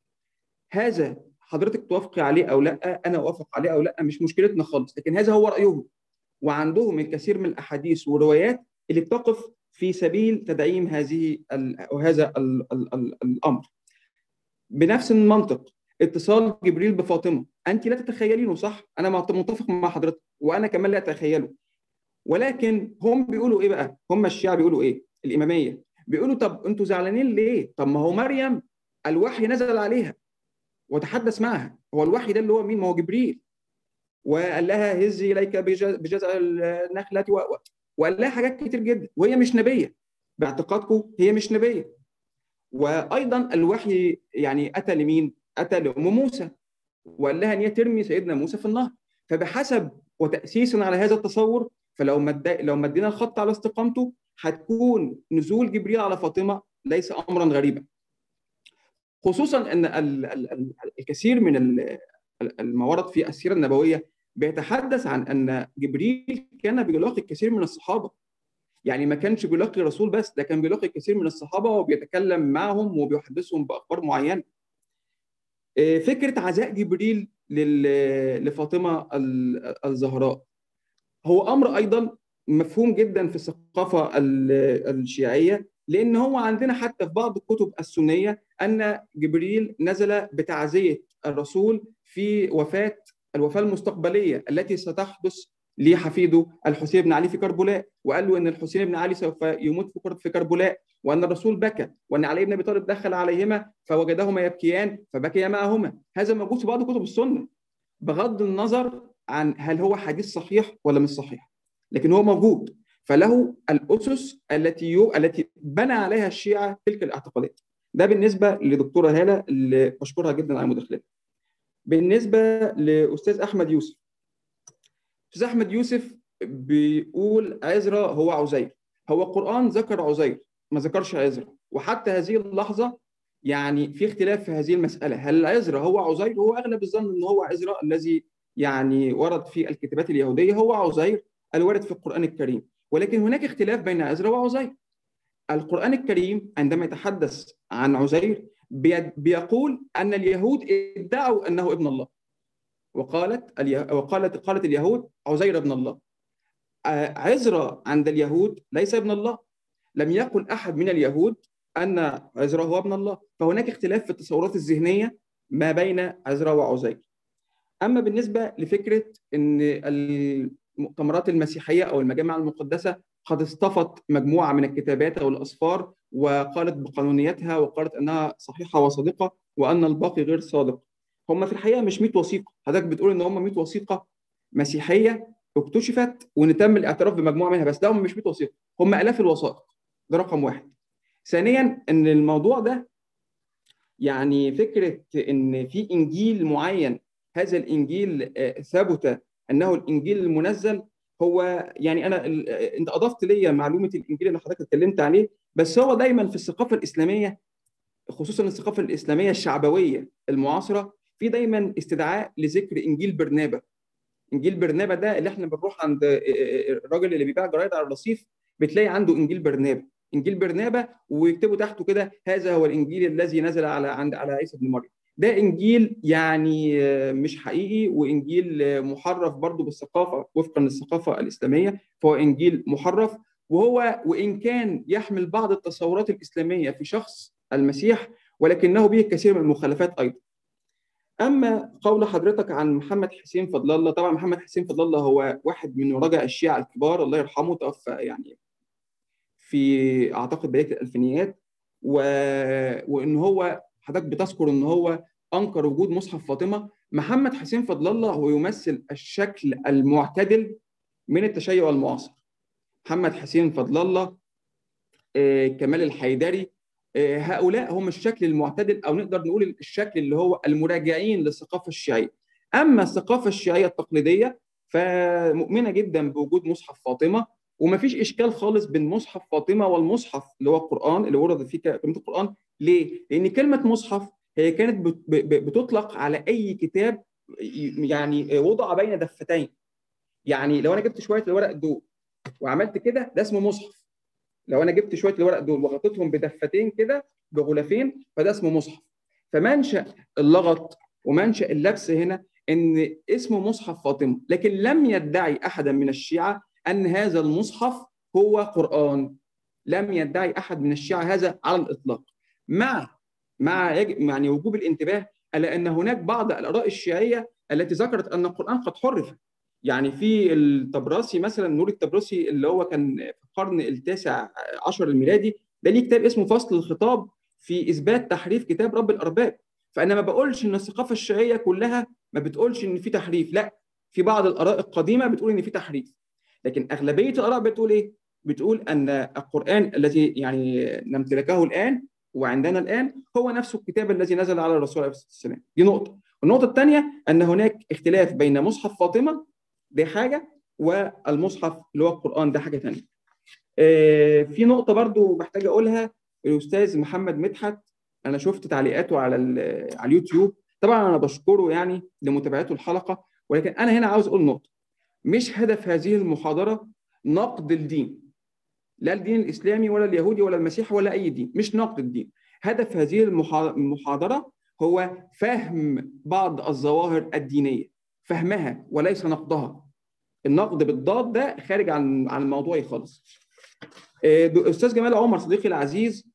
هذا حضرتك توافقي عليه او لا انا اوافق عليه او لا مش مشكلتنا خالص لكن هذا هو رايهم وعندهم الكثير من الاحاديث والروايات اللي بتقف في سبيل تدعيم هذه هذا الامر بنفس المنطق اتصال جبريل بفاطمه انت لا تتخيلينه صح انا متفق مع حضرتك وانا كمان لا اتخيله ولكن هم بيقولوا ايه بقى هم الشيعة بيقولوا ايه الاماميه بيقولوا طب انتوا زعلانين ليه طب ما هو مريم الوحي نزل عليها وتحدث معها هو الوحي ده اللي هو مين ما هو جبريل وقال لها هزي اليك بجزء النخله و... وقال لها حاجات كتير جدا وهي مش نبيه باعتقادكم هي مش نبيه وايضا الوحي يعني اتى لمين؟ اتى لام موسى وقال لها ان هي ترمي سيدنا موسى في النهر فبحسب وتاسيسا على هذا التصور فلو مد... لو مدينا الخط على استقامته هتكون نزول جبريل على فاطمه ليس امرا غريبا خصوصا ان ال... ال... الكثير من الموارد في السيره النبويه بيتحدث عن ان جبريل كان بيلاقي الكثير من الصحابه يعني ما كانش بيلاقي الرسول بس ده كان بيلاقي الكثير من الصحابه وبيتكلم معهم وبيحدثهم باخبار معينه فكره عزاء جبريل لفاطمه الزهراء هو امر ايضا مفهوم جدا في الثقافه الشيعيه لان هو عندنا حتى في بعض الكتب السنيه ان جبريل نزل بتعزيه الرسول في وفاه الوفاه المستقبليه التي ستحدث لحفيده الحسين بن علي في كربلاء وقال له ان الحسين بن علي سوف يموت في كربلاء وان الرسول بكى وان علي بن ابي طالب دخل عليهما فوجدهما يبكيان فبكي معهما هذا موجود في بعض كتب السنه بغض النظر عن هل هو حديث صحيح ولا مش صحيح لكن هو موجود فله الاسس التي يو... التي بنى عليها الشيعه تلك الاعتقادات ده بالنسبه لدكتوره هاله اللي بشكرها جدا على مداخلتها بالنسبه لاستاذ احمد يوسف استاذ احمد يوسف بيقول عزرا هو عزير هو القران ذكر عزير ما ذكرش عزرا وحتى هذه اللحظه يعني في اختلاف في هذه المساله هل عزرا هو عزير هو اغلب الظن ان هو عزرا الذي يعني ورد في الكتابات اليهوديه هو عزير الوارد في القران الكريم ولكن هناك اختلاف بين عزرا وعزير القرآن الكريم عندما يتحدث عن عزير بيقول أن اليهود ادعوا أنه ابن الله وقالت وقالت قالت اليهود عزير ابن الله عزرا عند اليهود ليس ابن الله لم يقل أحد من اليهود أن عزرا هو ابن الله فهناك اختلاف في التصورات الذهنية ما بين عزرا وعزير أما بالنسبة لفكرة أن المؤتمرات المسيحية أو المجامع المقدسة قد اصطفت مجموعة من الكتابات أو الأسفار وقالت بقانونيتها وقالت أنها صحيحة وصادقة وأن الباقي غير صادق هم في الحقيقة مش 100 وثيقة حضرتك بتقول أن هم 100 وثيقة مسيحية اكتشفت وان تم الاعتراف بمجموعه منها بس ده هم مش 100 وثيقه هم الاف الوثائق ده رقم واحد ثانيا ان الموضوع ده يعني فكره ان في انجيل معين هذا الانجيل ثبت انه الانجيل المنزل هو يعني انا انت اضفت لي معلومه الانجيل اللي حضرتك اتكلمت عليه بس هو دايما في الثقافه الاسلاميه خصوصا الثقافه الاسلاميه الشعبويه المعاصره في دايما استدعاء لذكر انجيل برنابا انجيل برنابا ده اللي احنا بنروح عند الراجل اللي بيبيع جرايد على الرصيف بتلاقي عنده انجيل برنابا انجيل برنابا ويكتبوا تحته كده هذا هو الانجيل الذي نزل على عند على عيسى بن مريم ده انجيل يعني مش حقيقي وانجيل محرف برضه بالثقافه وفقا للثقافه الاسلاميه فهو انجيل محرف وهو وان كان يحمل بعض التصورات الاسلاميه في شخص المسيح ولكنه به الكثير من المخالفات ايضا اما قول حضرتك عن محمد حسين فضل الله طبعا محمد حسين فضل الله هو واحد من مراجع الشيعة الكبار الله يرحمه توفى يعني في اعتقد بدايه الالفينيات و... وان هو حضرتك بتذكر ان هو انكر وجود مصحف فاطمه محمد حسين فضل الله هو يمثل الشكل المعتدل من التشيع المعاصر محمد حسين فضل الله آه، كمال الحيدري آه، هؤلاء هم الشكل المعتدل او نقدر نقول الشكل اللي هو المراجعين للثقافه الشيعيه اما الثقافه الشيعيه التقليديه فمؤمنه جدا بوجود مصحف فاطمه ومفيش اشكال خالص بين مصحف فاطمه والمصحف اللي هو القران اللي ورد فيه كلمه القران ليه؟ لان كلمه مصحف هي كانت بتطلق على اي كتاب يعني وضع بين دفتين يعني لو انا جبت شويه الورق دول وعملت كده ده اسمه مصحف لو انا جبت شويه الورق دول وغطيتهم بدفتين كده بغلافين فده اسمه مصحف فمنشا اللغط ومنشا اللبس هنا ان اسمه مصحف فاطمه لكن لم يدعي احدا من الشيعه ان هذا المصحف هو قران لم يدعي احد من الشيعه هذا على الاطلاق مع مع يعني وجوب الانتباه على ان هناك بعض الاراء الشيعيه التي ذكرت ان القران قد حرف يعني في الطبراسي مثلا نور الطبراسي اللي هو كان في القرن التاسع عشر الميلادي ده ليه كتاب اسمه فصل الخطاب في اثبات تحريف كتاب رب الارباب فانا ما بقولش ان الثقافه الشيعيه كلها ما بتقولش ان في تحريف لا في بعض الاراء القديمه بتقول ان في تحريف لكن اغلبيه الاراء بتقول ايه بتقول ان القران الذي يعني نمتلكه الان وعندنا الان هو نفس الكتاب الذي نزل على الرسول عليه الصلاه والسلام دي نقطه النقطه الثانيه ان هناك اختلاف بين مصحف فاطمه دي حاجه والمصحف اللي هو القران ده حاجه ثانيه في نقطه برضو محتاج اقولها الاستاذ محمد مدحت انا شفت تعليقاته على على اليوتيوب طبعا انا بشكره يعني لمتابعته الحلقه ولكن انا هنا عاوز اقول نقطه مش هدف هذه المحاضره نقد الدين لا الدين الاسلامي ولا اليهودي ولا المسيحي ولا اي دين مش نقد الدين هدف هذه المحاضره هو فهم بعض الظواهر الدينيه فهمها وليس نقدها النقد بالضاد ده خارج عن عن الموضوع خالص استاذ جمال عمر صديقي العزيز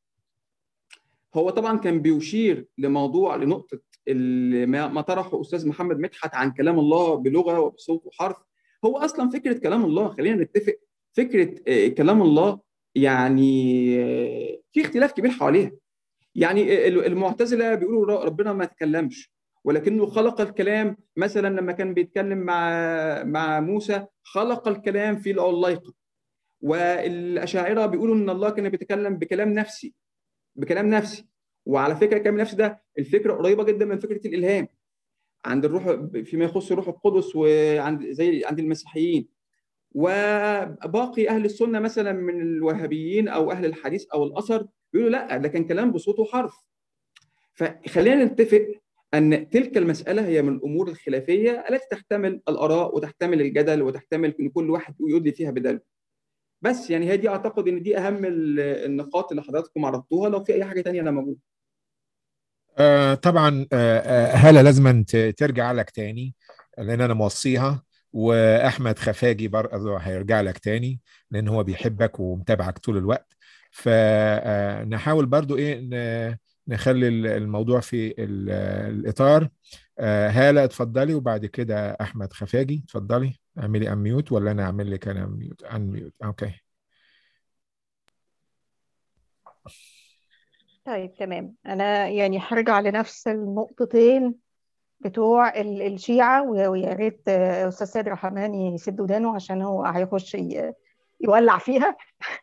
هو طبعا كان بيشير لموضوع لنقطه ما طرحه استاذ محمد مدحت عن كلام الله بلغه وبصوت وحرف هو اصلا فكره كلام الله خلينا نتفق فكره كلام الله يعني في اختلاف كبير حواليها يعني المعتزله بيقولوا ربنا ما تكلمش ولكنه خلق الكلام مثلا لما كان بيتكلم مع مع موسى خلق الكلام في العلايقه والاشاعره بيقولوا ان الله كان بيتكلم بكلام نفسي بكلام نفسي وعلى فكره الكلام النفسي ده الفكره قريبه جدا من فكره الالهام عند الروح فيما يخص الروح القدس وعند زي عند المسيحيين وباقي اهل السنه مثلا من الوهابيين او اهل الحديث او الاثر بيقولوا لا ده كان كلام بصوت وحرف فخلينا نتفق ان تلك المساله هي من الامور الخلافيه التي تحتمل الاراء وتحتمل الجدل وتحتمل ان كل واحد يدلي فيها بدلو بس يعني هي دي اعتقد ان دي اهم ال- النقاط اللي حضراتكم عرضتوها لو في اي حاجه تانية انا موجود آه طبعا آه آه، هلا لازم ترجع لك تاني لان انا موصيها واحمد خفاجي برضه هيرجع لك تاني لان هو بيحبك ومتابعك طول الوقت فنحاول برضو ايه ن- نخلي الموضوع في ال- الاطار آه، هالة اتفضلي وبعد كده احمد خفاجي اتفضلي اعملي اميوت ولا انا اعمل لك انا اميوت انميوت اوكي طيب تمام أنا يعني هرجع لنفس النقطتين بتوع ال- الشيعة و- ويا ريت آه، أستاذ سيد رحماني يسد ودانه عشان هو هيخش ي- يولع فيها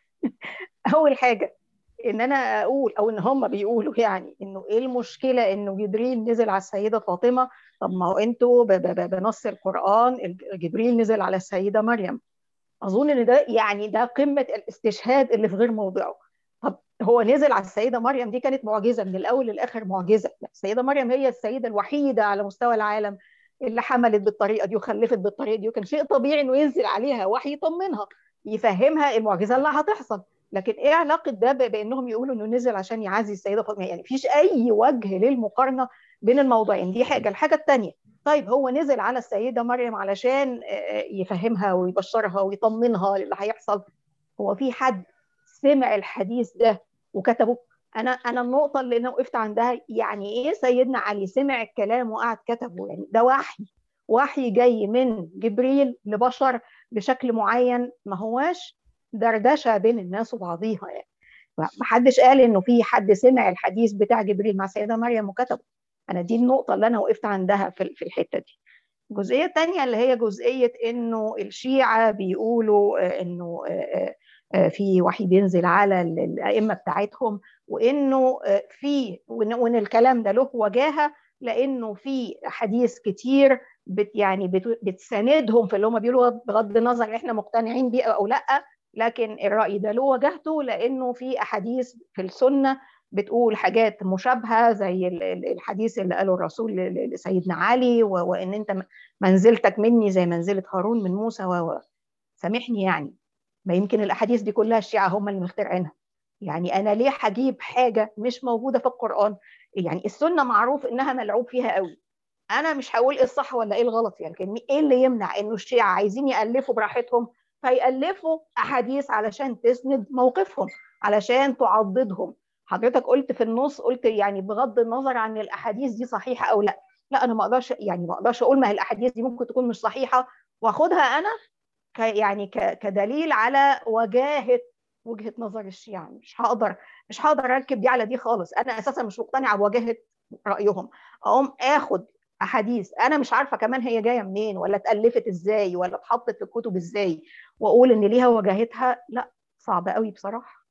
أول حاجة إن أنا أقول أو إن هم بيقولوا يعني إنه إيه المشكلة إنه جبريل نزل على السيدة فاطمة طب ما هو أنتوا ب- ب- ب- بنص القرآن جبريل نزل على السيدة مريم اظن ان ده يعني ده قمه الاستشهاد اللي في غير موضعه طب هو نزل على السيده مريم دي كانت معجزه من الاول للاخر معجزه السيده مريم هي السيده الوحيده على مستوى العالم اللي حملت بالطريقه دي وخلفت بالطريقه دي وكان شيء طبيعي انه ينزل عليها وحي يطمنها يفهمها المعجزه اللي هتحصل لكن ايه علاقه ده ب- بانهم يقولوا انه نزل عشان يعزي السيده فاطمه يعني مفيش اي وجه للمقارنه بين الموضوعين دي حاجه الحاجه الثانيه طيب هو نزل على السيده مريم علشان آه، يفهمها ويبشرها ويطمنها للي هيحصل هو في حد سمع الحديث ده وكتبه انا انا النقطه اللي انا وقفت عندها يعني ايه سيدنا علي سمع الكلام وقعد كتبه يعني ده وحي وحي جاي من جبريل لبشر بشكل معين ما هواش دردشه بين الناس وبعضيها يعني ما حدش قال انه في حد سمع الحديث بتاع جبريل مع السيده مريم وكتبه انا دي النقطه اللي انا وقفت عندها في في الحته دي الجزئيه الثانيه اللي هي جزئيه انه الشيعه بيقولوا آه، انه آه، آه، في وحي بينزل على ال- الائمه بتاعتهم وانه آه، في وان وإن الكلام ده له وجاهه لانه في احاديث كتير بت يعني بت- بتساندهم في اللي هم بيقولوا بغض النظر احنا مقتنعين بيه او لا لكن الراي ده له وجهته لانه في احاديث في السنه بتقول حاجات مشابهه زي ال- ال- الحديث اللي قاله الرسول ل- ل- لسيدنا علي و- وان انت م- منزلتك مني زي منزله هارون من موسى و و- سامحني يعني ما يمكن الاحاديث دي كلها الشيعه هم اللي مخترعينها يعني انا ليه هجيب حاجه مش موجوده في القران يعني السنه معروف انها ملعوب فيها قوي انا مش هقول ايه الصح ولا ايه الغلط يعني لكن ايه اللي يمنع انه الشيعه عايزين يالفوا براحتهم فيالفوا احاديث علشان تسند موقفهم علشان تعضدهم حضرتك قلت في النص قلت يعني بغض النظر عن الاحاديث دي صحيحه او لا لا انا ما اقدرش يعني ما اقدرش اقول ما هي الاحاديث دي ممكن تكون مش صحيحه واخدها انا ك يعني ك كدليل على وجاهه وجهه نظر الشيعه مش هقدر مش هقدر اركب دي على دي خالص انا اساسا مش مقتنعه بوجاهه رايهم اقوم اخد احاديث انا مش عارفه كمان هي جايه منين ولا اتالفت ازاي ولا اتحطت في الكتب ازاي واقول ان ليها وجاهتها لا صعب قوي بصراحه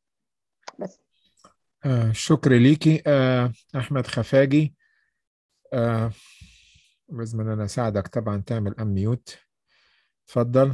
بس آه شكر ليكي آه احمد خفاجي آه لازم ان انا اساعدك طبعا تعمل اميوت اتفضل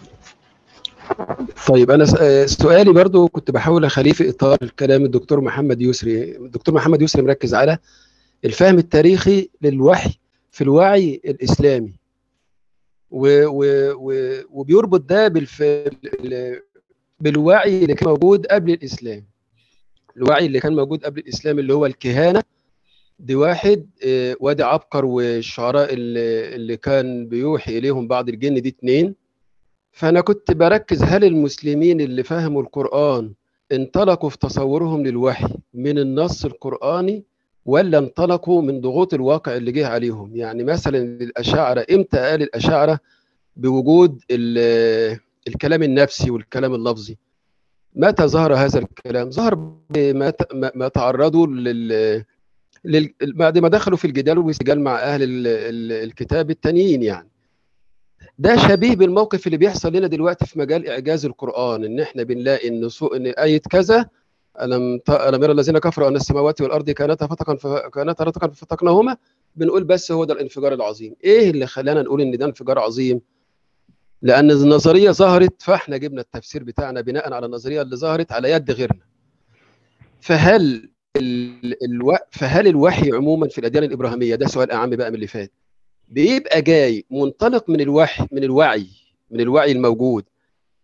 طيب انا س- آه، سؤالي برضو كنت بحاول اخليه في اطار كلام الدكتور محمد يسري الدكتور محمد يسري مركز على الفهم التاريخي للوحي في الوعي الاسلامي و و و وبيربط ده بالف... ال- بالوعي اللي كان موجود قبل الاسلام الوعي اللي كان موجود قبل الاسلام اللي هو الكهانه دي واحد آه، وادي عبقر والشعراء اللي, اللي كان بيوحي اليهم بعض الجن دي اتنين فانا كنت بركز هل المسلمين اللي فهموا القران انطلقوا في تصورهم للوحي من النص القراني ولا انطلقوا من ضغوط الواقع اللي جه عليهم يعني مثلا الاشاعره امتى قال الاشاعره بوجود ال- الكلام النفسي والكلام اللفظي متى ظهر هذا الكلام ظهر ما ت- ما- ما تعرضوا لل لل- بعد ما دخلوا في الجدال والاستجال مع اهل ال- ال- الكتاب التانيين يعني ده شبيه بالموقف اللي بيحصل لنا دلوقتي في مجال اعجاز القران ان احنا بنلاقي ان سوء ان ايه كذا الم ت- الم يرى الذين كفروا ان السماوات والارض كانتا فتقا ف... كانتا رتقا ففتقناهما بنقول بس هو ده الانفجار العظيم ايه اللي خلانا نقول ان ده انفجار عظيم لان النظريه ظهرت فاحنا جبنا التفسير بتاعنا بناء على النظريه اللي ظهرت على يد غيرنا فهل ال... الو... فهل الوحي عموما في الاديان الابراهيميه ده سؤال اعم بقى من اللي فات بيبقى جاي منطلق من الوحي من الوعي من الوعي الموجود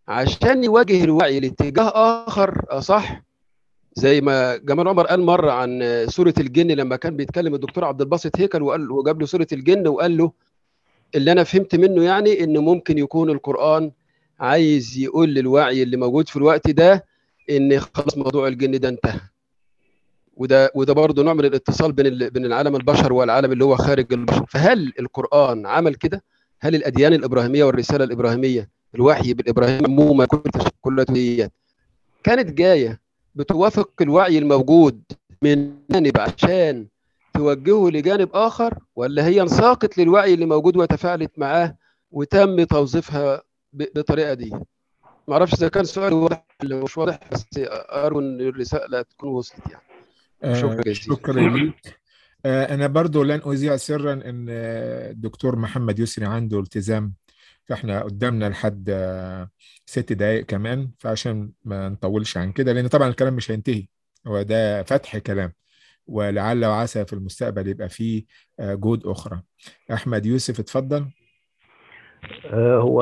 عشان يواجه الوعي لاتجاه اخر اصح زي ما جمال عمر قال مره عن سوره الجن لما كان بيتكلم الدكتور عبد الباسط هيكل وقال وجاب له سوره الجن وقال له اللي انا فهمت منه يعني انه ممكن يكون القران عايز يقول للوعي اللي موجود في الوقت ده ان خلاص موضوع الجن ده انتهى وده وده برضه نوع من الاتصال بين بين العالم البشر والعالم اللي هو خارج البشر فهل القران عمل كده هل الاديان الابراهيميه والرساله الابراهيميه الوحي بالابراهيم عموما كل ديت كانت جايه بتوافق الوعي الموجود من جانب عشان توجهه لجانب اخر ولا هي انساقت للوعي اللي موجود وتفاعلت معاه وتم توظيفها بالطريقه دي ما اعرفش اذا كان السؤال واضح ولا مش واضح بس ارجو ان الرساله تكون وصلت يعني شكرا جزيلا شكرا ليك انا برضو لن اذيع سرا ان الدكتور محمد يسري عنده التزام فاحنا قدامنا لحد ست دقائق كمان فعشان ما نطولش عن كده لان طبعا الكلام مش هينتهي هو ده فتح كلام ولعل وعسى في المستقبل يبقى فيه جهود اخرى احمد يوسف اتفضل هو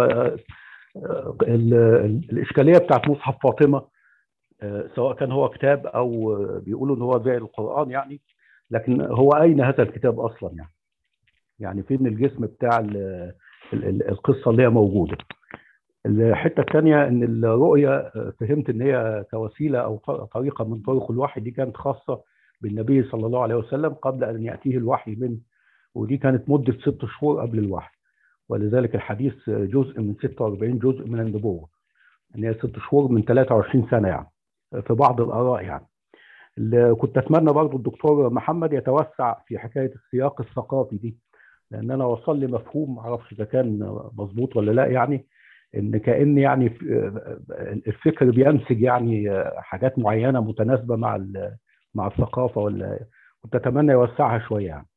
الاشكاليه بتاعت مصحف فاطمه سواء كان هو كتاب او بيقولوا ان هو زي القران يعني لكن هو اين هذا الكتاب اصلا يعني يعني فين الجسم بتاع القصه اللي هي موجوده الحته الثانيه ان الرؤيه فهمت ان هي كوسيله او طريقه من طرق الوحي دي كانت خاصه بالنبي صلى الله عليه وسلم قبل ان ياتيه الوحي من ودي كانت مده ست شهور قبل الوحي ولذلك الحديث جزء من 46 جزء من النبوه ان هي ست شهور من 23 سنه يعني في بعض الاراء يعني اللي كنت اتمنى برضو الدكتور محمد يتوسع في حكايه السياق الثقافي دي لان انا وصل لي مفهوم معرفش اذا كان مظبوط ولا لا يعني ان كان يعني الفكر بينسج يعني حاجات معينه متناسبه مع مع الثقافه ولا كنت اتمنى يوسعها شويه يعني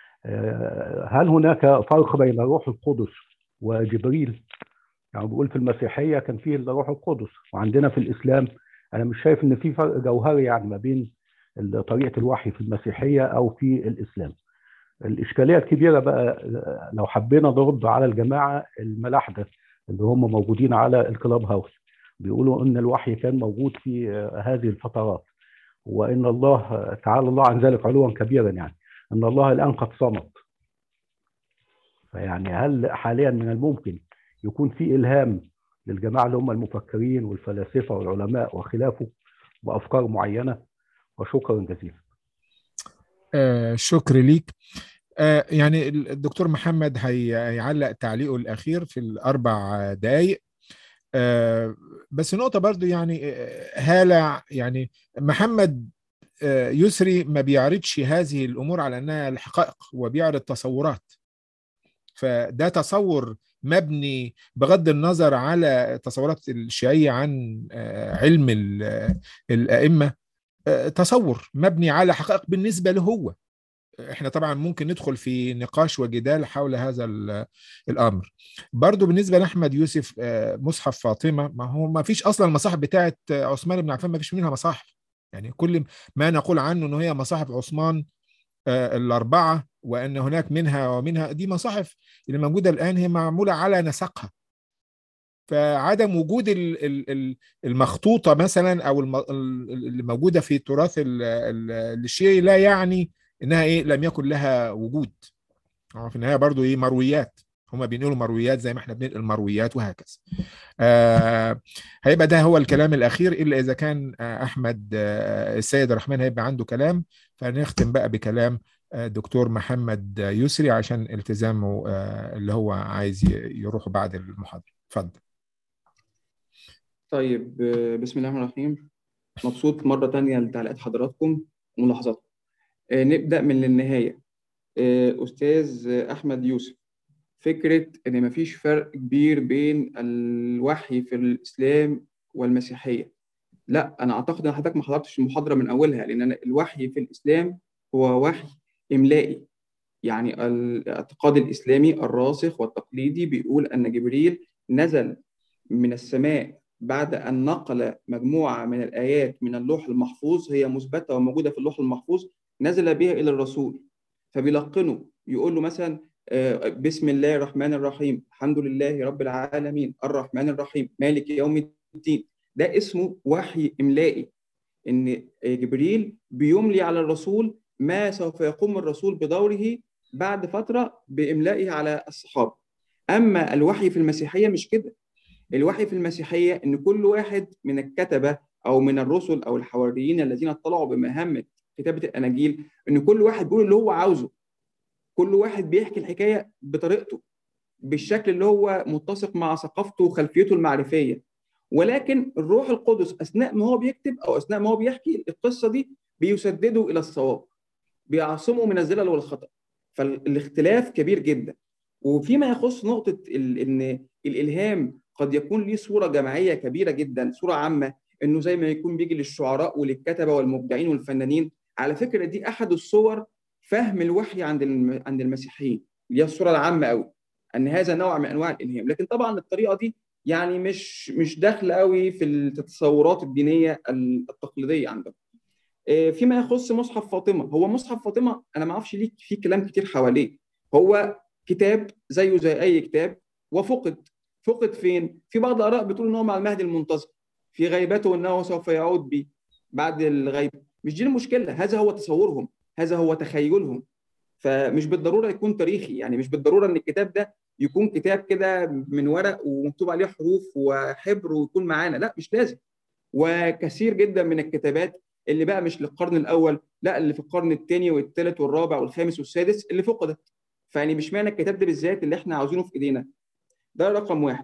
هل هناك فرق بين الروح القدس وجبريل يعني بيقول في المسيحيه كان فيه الروح القدس وعندنا في الاسلام انا مش شايف ان في فرق جوهري يعني ما بين طريقه الوحي في المسيحيه او في الاسلام الاشكاليه الكبيره بقى لو حبينا نرد على الجماعه الملاحده اللي هم موجودين على الكلاب هاوس بيقولوا ان الوحي كان موجود في هذه الفترات وان الله تعالى الله عن ذلك علوا كبيرا يعني ان الله الان قد صمت فيعني هل حاليا من الممكن يكون في الهام للجماعه اللي هم المفكرين والفلاسفه والعلماء وخلافه بافكار معينه وشكرا جزيلا آه شكر ليك آه يعني الدكتور محمد هيعلق تعليقه الاخير في الاربع دقائق آه بس نقطه برضو يعني هاله يعني محمد يسري ما بيعرضش هذه الامور على انها الحقائق هو بيعرض تصورات فده تصور مبني بغض النظر على تصورات الشيعيه عن علم الائمه تصور مبني على حقائق بالنسبه له هو احنا طبعا ممكن ندخل في نقاش وجدال حول هذا الامر برضو بالنسبه لاحمد يوسف مصحف فاطمه ما هو ما فيش اصلا المصاحف بتاعه عثمان بن عفان ما فيش منها مصاحف يعني كل ما نقول عنه انه هي مصاحف عثمان الاربعه وان هناك منها ومنها دي مصاحف اللي موجوده الان هي معموله على نسقها فعدم وجود المخطوطه مثلا او اللي موجوده في التراث الشيعي لا يعني انها ايه لم يكن لها وجود في النهايه برضو ايه مرويات هما بينقلوا مرويات زي ما احنا بننقل مرويات وهكذا آه هيبقى ده هو الكلام الاخير الا اذا كان آه احمد آه السيد الرحمن هيبقى عنده كلام فنختم بقى بكلام دكتور محمد يسري عشان التزامه اللي هو عايز يروح بعد المحاضره اتفضل طيب بسم الله الرحمن الرحيم مبسوط مره تانية لتعليقات حضراتكم وملاحظاتكم نبدا من النهايه استاذ احمد يوسف فكره ان مفيش فرق كبير بين الوحي في الاسلام والمسيحيه لا انا اعتقد ان حضرتك ما حضرتش المحاضره من اولها لان أنا الوحي في الاسلام هو وحي املائي يعني الاعتقاد الاسلامي الراسخ والتقليدي بيقول ان جبريل نزل من السماء بعد ان نقل مجموعه من الايات من اللوح المحفوظ هي مثبته وموجوده في اللوح المحفوظ نزل بها الى الرسول فبيلقنه يقول له مثلا بسم الله الرحمن الرحيم الحمد لله رب العالمين الرحمن الرحيم مالك يوم الدين ده اسمه وحي إملائي إن جبريل بيملي على الرسول ما سوف يقوم الرسول بدوره بعد فترة بإملائه على الصحابة أما الوحي في المسيحية مش كده الوحي في المسيحية إن كل واحد من الكتبة أو من الرسل أو الحواريين الذين اطلعوا بمهمة كتابة الأناجيل إن كل واحد بيقول اللي هو عاوزه كل واحد بيحكي الحكاية بطريقته بالشكل اللي هو متسق مع ثقافته وخلفيته المعرفية ولكن الروح القدس أثناء ما هو بيكتب أو أثناء ما هو بيحكي القصة دي بيسدده إلى الصواب بيعصمه من الزلل والخطأ فالاختلاف كبير جدا وفيما يخص نقطة إن الإلهام قد يكون ليه صورة جماعية كبيرة جدا صورة عامة إنه زي ما يكون بيجي للشعراء وللكتبة والمبدعين والفنانين على فكرة دي أحد الصور فهم الوحي عند عند المسيحيين اللي هي الصورة العامة قوي أن هذا نوع من أنواع الإلهام لكن طبعا الطريقة دي يعني مش مش داخله قوي في التصورات الدينيه التقليديه عندهم. فيما يخص مصحف فاطمه هو مصحف فاطمه انا ما اعرفش ليه في كلام كتير حواليه هو كتاب زيه زي اي كتاب وفقد فقد فين؟ في بعض الاراء بتقول ان هو مع المهدي المنتظر في غيبته انه سوف يعود به بعد الغيبه مش دي المشكله هذا هو تصورهم هذا هو تخيلهم فمش بالضروره يكون تاريخي يعني مش بالضروره ان الكتاب ده يكون كتاب كده من ورق ومكتوب عليه حروف وحبر ويكون معانا لا مش لازم وكثير جدا من الكتابات اللي بقى مش للقرن الاول لا اللي في القرن الثاني والثالث والرابع والخامس والسادس اللي فقدت فيعني مش معنى الكتاب ده بالذات اللي احنا عاوزينه في ايدينا ده رقم واحد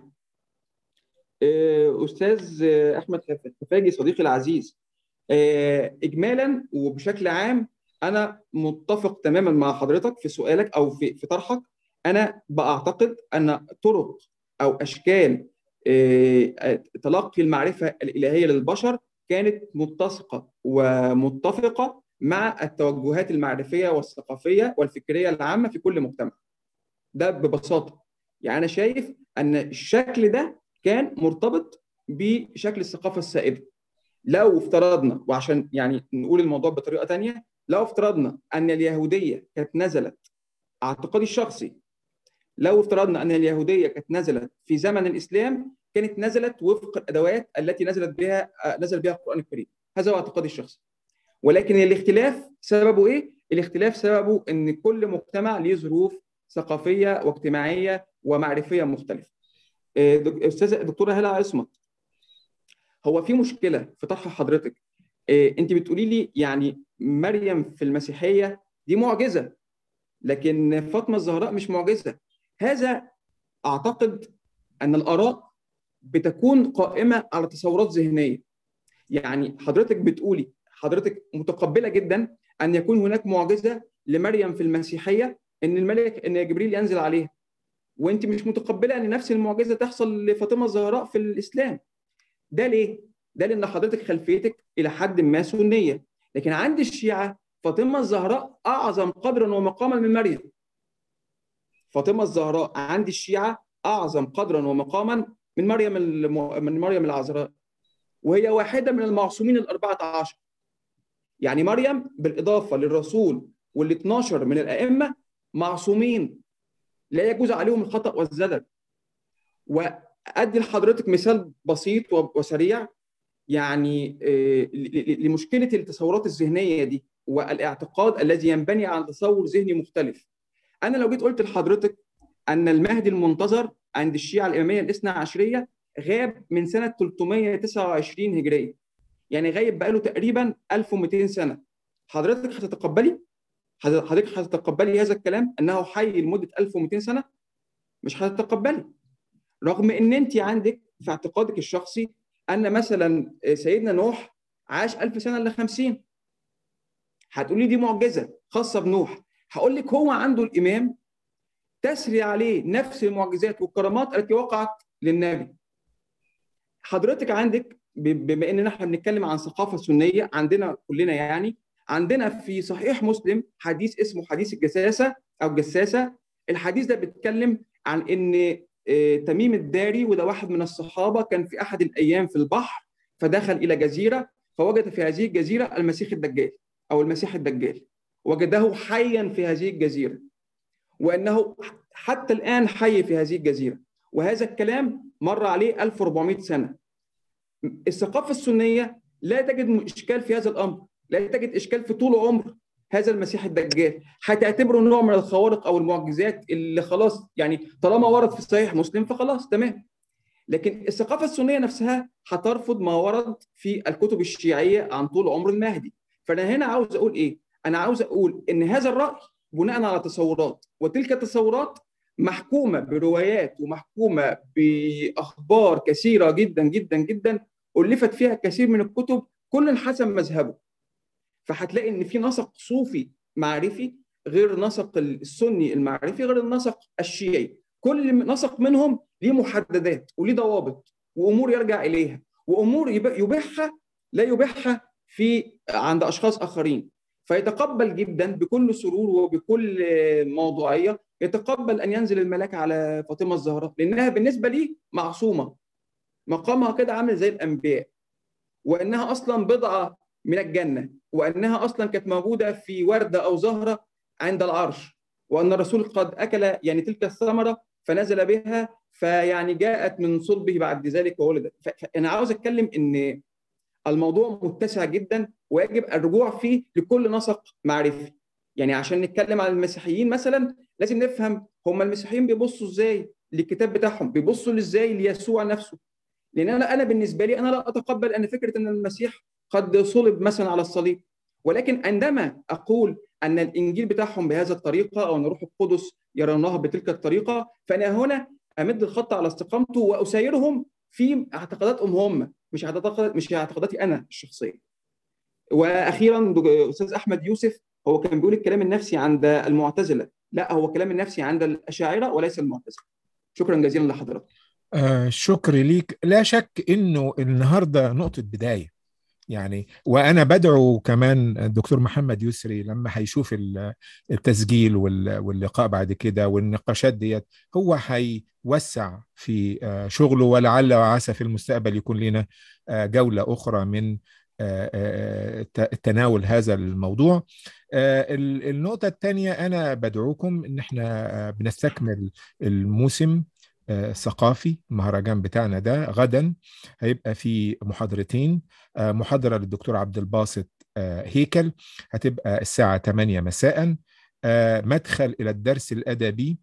استاذ احمد خفاجي صديقي العزيز اجمالا وبشكل عام انا متفق تماما مع حضرتك في سؤالك او في في طرحك انا بعتقد ان طرق او اشكال تلقي المعرفه الالهيه للبشر كانت متسقه ومتفقه مع التوجهات المعرفيه والثقافيه والفكريه العامه في كل مجتمع. ده ببساطه. يعني انا شايف ان الشكل ده كان مرتبط بشكل الثقافه السائده. لو افترضنا وعشان يعني نقول الموضوع بطريقه ثانيه لو افترضنا ان اليهوديه كانت نزلت اعتقادي الشخصي لو افترضنا ان اليهوديه كانت نزلت في زمن الاسلام كانت نزلت وفق الادوات التي نزلت بها نزل بها القران الكريم هذا هو اعتقادي الشخصي ولكن الاختلاف سببه ايه الاختلاف سببه ان كل مجتمع ليه ظروف ثقافيه واجتماعيه ومعرفيه مختلفه استاذه الدكتوره هلا عصمت هو في مشكله في طرح حضرتك انت بتقولي لي يعني مريم في المسيحيه دي معجزه لكن فاطمه الزهراء مش معجزه هذا اعتقد ان الاراء بتكون قائمه على تصورات ذهنيه يعني حضرتك بتقولي حضرتك متقبله جدا ان يكون هناك معجزه لمريم في المسيحيه ان الملك ان جبريل ينزل عليها وانت مش متقبله ان نفس المعجزه تحصل لفاطمه الزهراء في الاسلام ده ليه ده لان حضرتك خلفيتك الى حد ما سنيه لكن عند الشيعه فاطمه الزهراء اعظم قدرا ومقاما من مريم فاطمه الزهراء عند الشيعه اعظم قدرا ومقاما من مريم الم... من مريم العذراء وهي واحده من المعصومين الأربعة عشر يعني مريم بالاضافه للرسول وال 12 من الائمه معصومين لا يجوز عليهم الخطا والزلل وادي لحضرتك مثال بسيط وسريع يعني لمشكله التصورات الذهنيه دي والاعتقاد الذي ينبني على تصور ذهني مختلف انا لو جيت قلت لحضرتك ان المهدي المنتظر عند الشيعه الاماميه الاثنى عشريه غاب من سنه 329 هجريه يعني غايب بقاله تقريبا 1200 سنه حضرتك هتتقبلي حضرتك هتتقبلي هذا الكلام انه حي لمده 1200 سنه مش هتتقبلي رغم ان انت عندك في اعتقادك الشخصي ان مثلا سيدنا نوح عاش 1000 سنه الا 50 هتقولي دي معجزه خاصه بنوح هقول لك هو عنده الامام تسري عليه نفس المعجزات والكرامات التي وقعت للنبي حضرتك عندك بما ان احنا بنتكلم عن ثقافه سنيه عندنا كلنا يعني عندنا في صحيح مسلم حديث اسمه حديث الجساسه او الجساسه الحديث ده بيتكلم عن ان تميم الداري وده واحد من الصحابه كان في احد الايام في البحر فدخل الى جزيره فوجد في هذه الجزيره المسيح الدجال او المسيح الدجال وجده حيا في هذه الجزيره وانه حتى الان حي في هذه الجزيره وهذا الكلام مر عليه 1400 سنه الثقافه السنيه لا تجد اشكال في هذا الامر لا تجد اشكال في طول عمر هذا المسيح الدجال هتعتبره نوع من الخوارق او المعجزات اللي خلاص يعني طالما ورد في صحيح مسلم فخلاص تمام لكن الثقافه السنيه نفسها هترفض ما ورد في الكتب الشيعيه عن طول عمر المهدي فانا هنا عاوز اقول ايه انا عاوز اقول ان هذا الراي بناء على تصورات وتلك التصورات محكومه بروايات ومحكومه باخبار كثيره جدا جدا جدا الفت فيها كثير من الكتب كل حسب مذهبه فهتلاقي ان في نسق صوفي معرفي غير نسق السني المعرفي غير النسق الشيعي كل نسق منهم ليه محددات وليه ضوابط وامور يرجع اليها وامور يبيحها لا يبيحها في عند اشخاص اخرين فيتقبل جدا بكل سرور وبكل موضوعيه يتقبل ان ينزل الملاك على فاطمه الزهراء لانها بالنسبه لي معصومه مقامها كده عامل زي الانبياء وانها اصلا بضعه من الجنه وانها اصلا كانت موجوده في ورده او زهره عند العرش وان الرسول قد اكل يعني تلك الثمره فنزل بها فيعني جاءت من صلبه بعد ذلك وولدت فانا عاوز اتكلم ان الموضوع متسع جدا ويجب الرجوع فيه لكل نسق معرفي يعني عشان نتكلم عن المسيحيين مثلا لازم نفهم هم المسيحيين بيبصوا ازاي للكتاب بتاعهم بيبصوا ازاي ليسوع نفسه لان انا انا بالنسبه لي انا لا اتقبل ان فكره ان المسيح قد صلب مثلا على الصليب ولكن عندما اقول ان الانجيل بتاعهم بهذه الطريقه او ان روح القدس يرونها بتلك الطريقه فانا هنا امد الخط على استقامته واسيرهم في اعتقاداتهم هم مش اعتقاد مش اعتقاداتي انا الشخصيه. واخيرا استاذ احمد يوسف هو كان بيقول الكلام النفسي عند المعتزله، لا هو الكلام النفسي عند الاشاعره وليس المعتزله. شكرا جزيلا لحضرتك. آه شكر ليك لا شك انه النهارده نقطه بدايه يعني وانا بدعو كمان الدكتور محمد يسري لما هيشوف التسجيل واللقاء بعد كده والنقاشات ديت هو هيوسع في شغله ولعل وعسى في المستقبل يكون لنا جوله اخرى من تناول هذا الموضوع النقطة الثانية أنا بدعوكم إن احنا بنستكمل الموسم ثقافي المهرجان بتاعنا ده غدا هيبقى في محاضرتين محاضرة للدكتور عبد الباسط هيكل هتبقى الساعة 8 مساء مدخل إلى الدرس الأدبي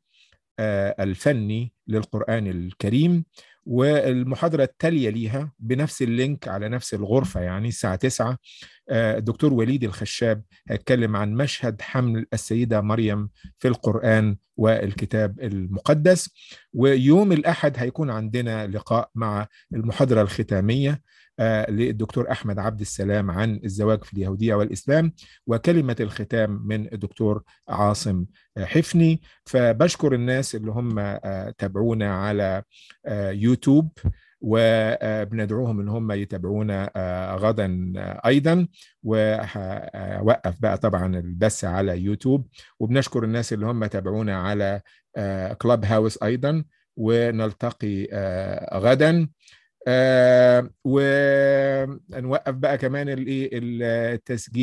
الفني للقرآن الكريم والمحاضرة التالية ليها بنفس اللينك على نفس الغرفة يعني الساعة 9 الدكتور وليد الخشاب هيتكلم عن مشهد حمل السيدة مريم في القرآن والكتاب المقدس ويوم الأحد هيكون عندنا لقاء مع المحاضرة الختامية للدكتور أحمد عبد السلام عن الزواج في اليهودية والإسلام وكلمة الختام من الدكتور عاصم حفني فبشكر الناس اللي هم تابعونا على يوتيوب وبندعوهم ان هم يتابعونا غدا ايضا وهوقف بقى طبعا البث على يوتيوب وبنشكر الناس اللي هم تابعونا على كلاب هاوس ايضا ونلتقي غدا ونوقف بقى كمان التسجيل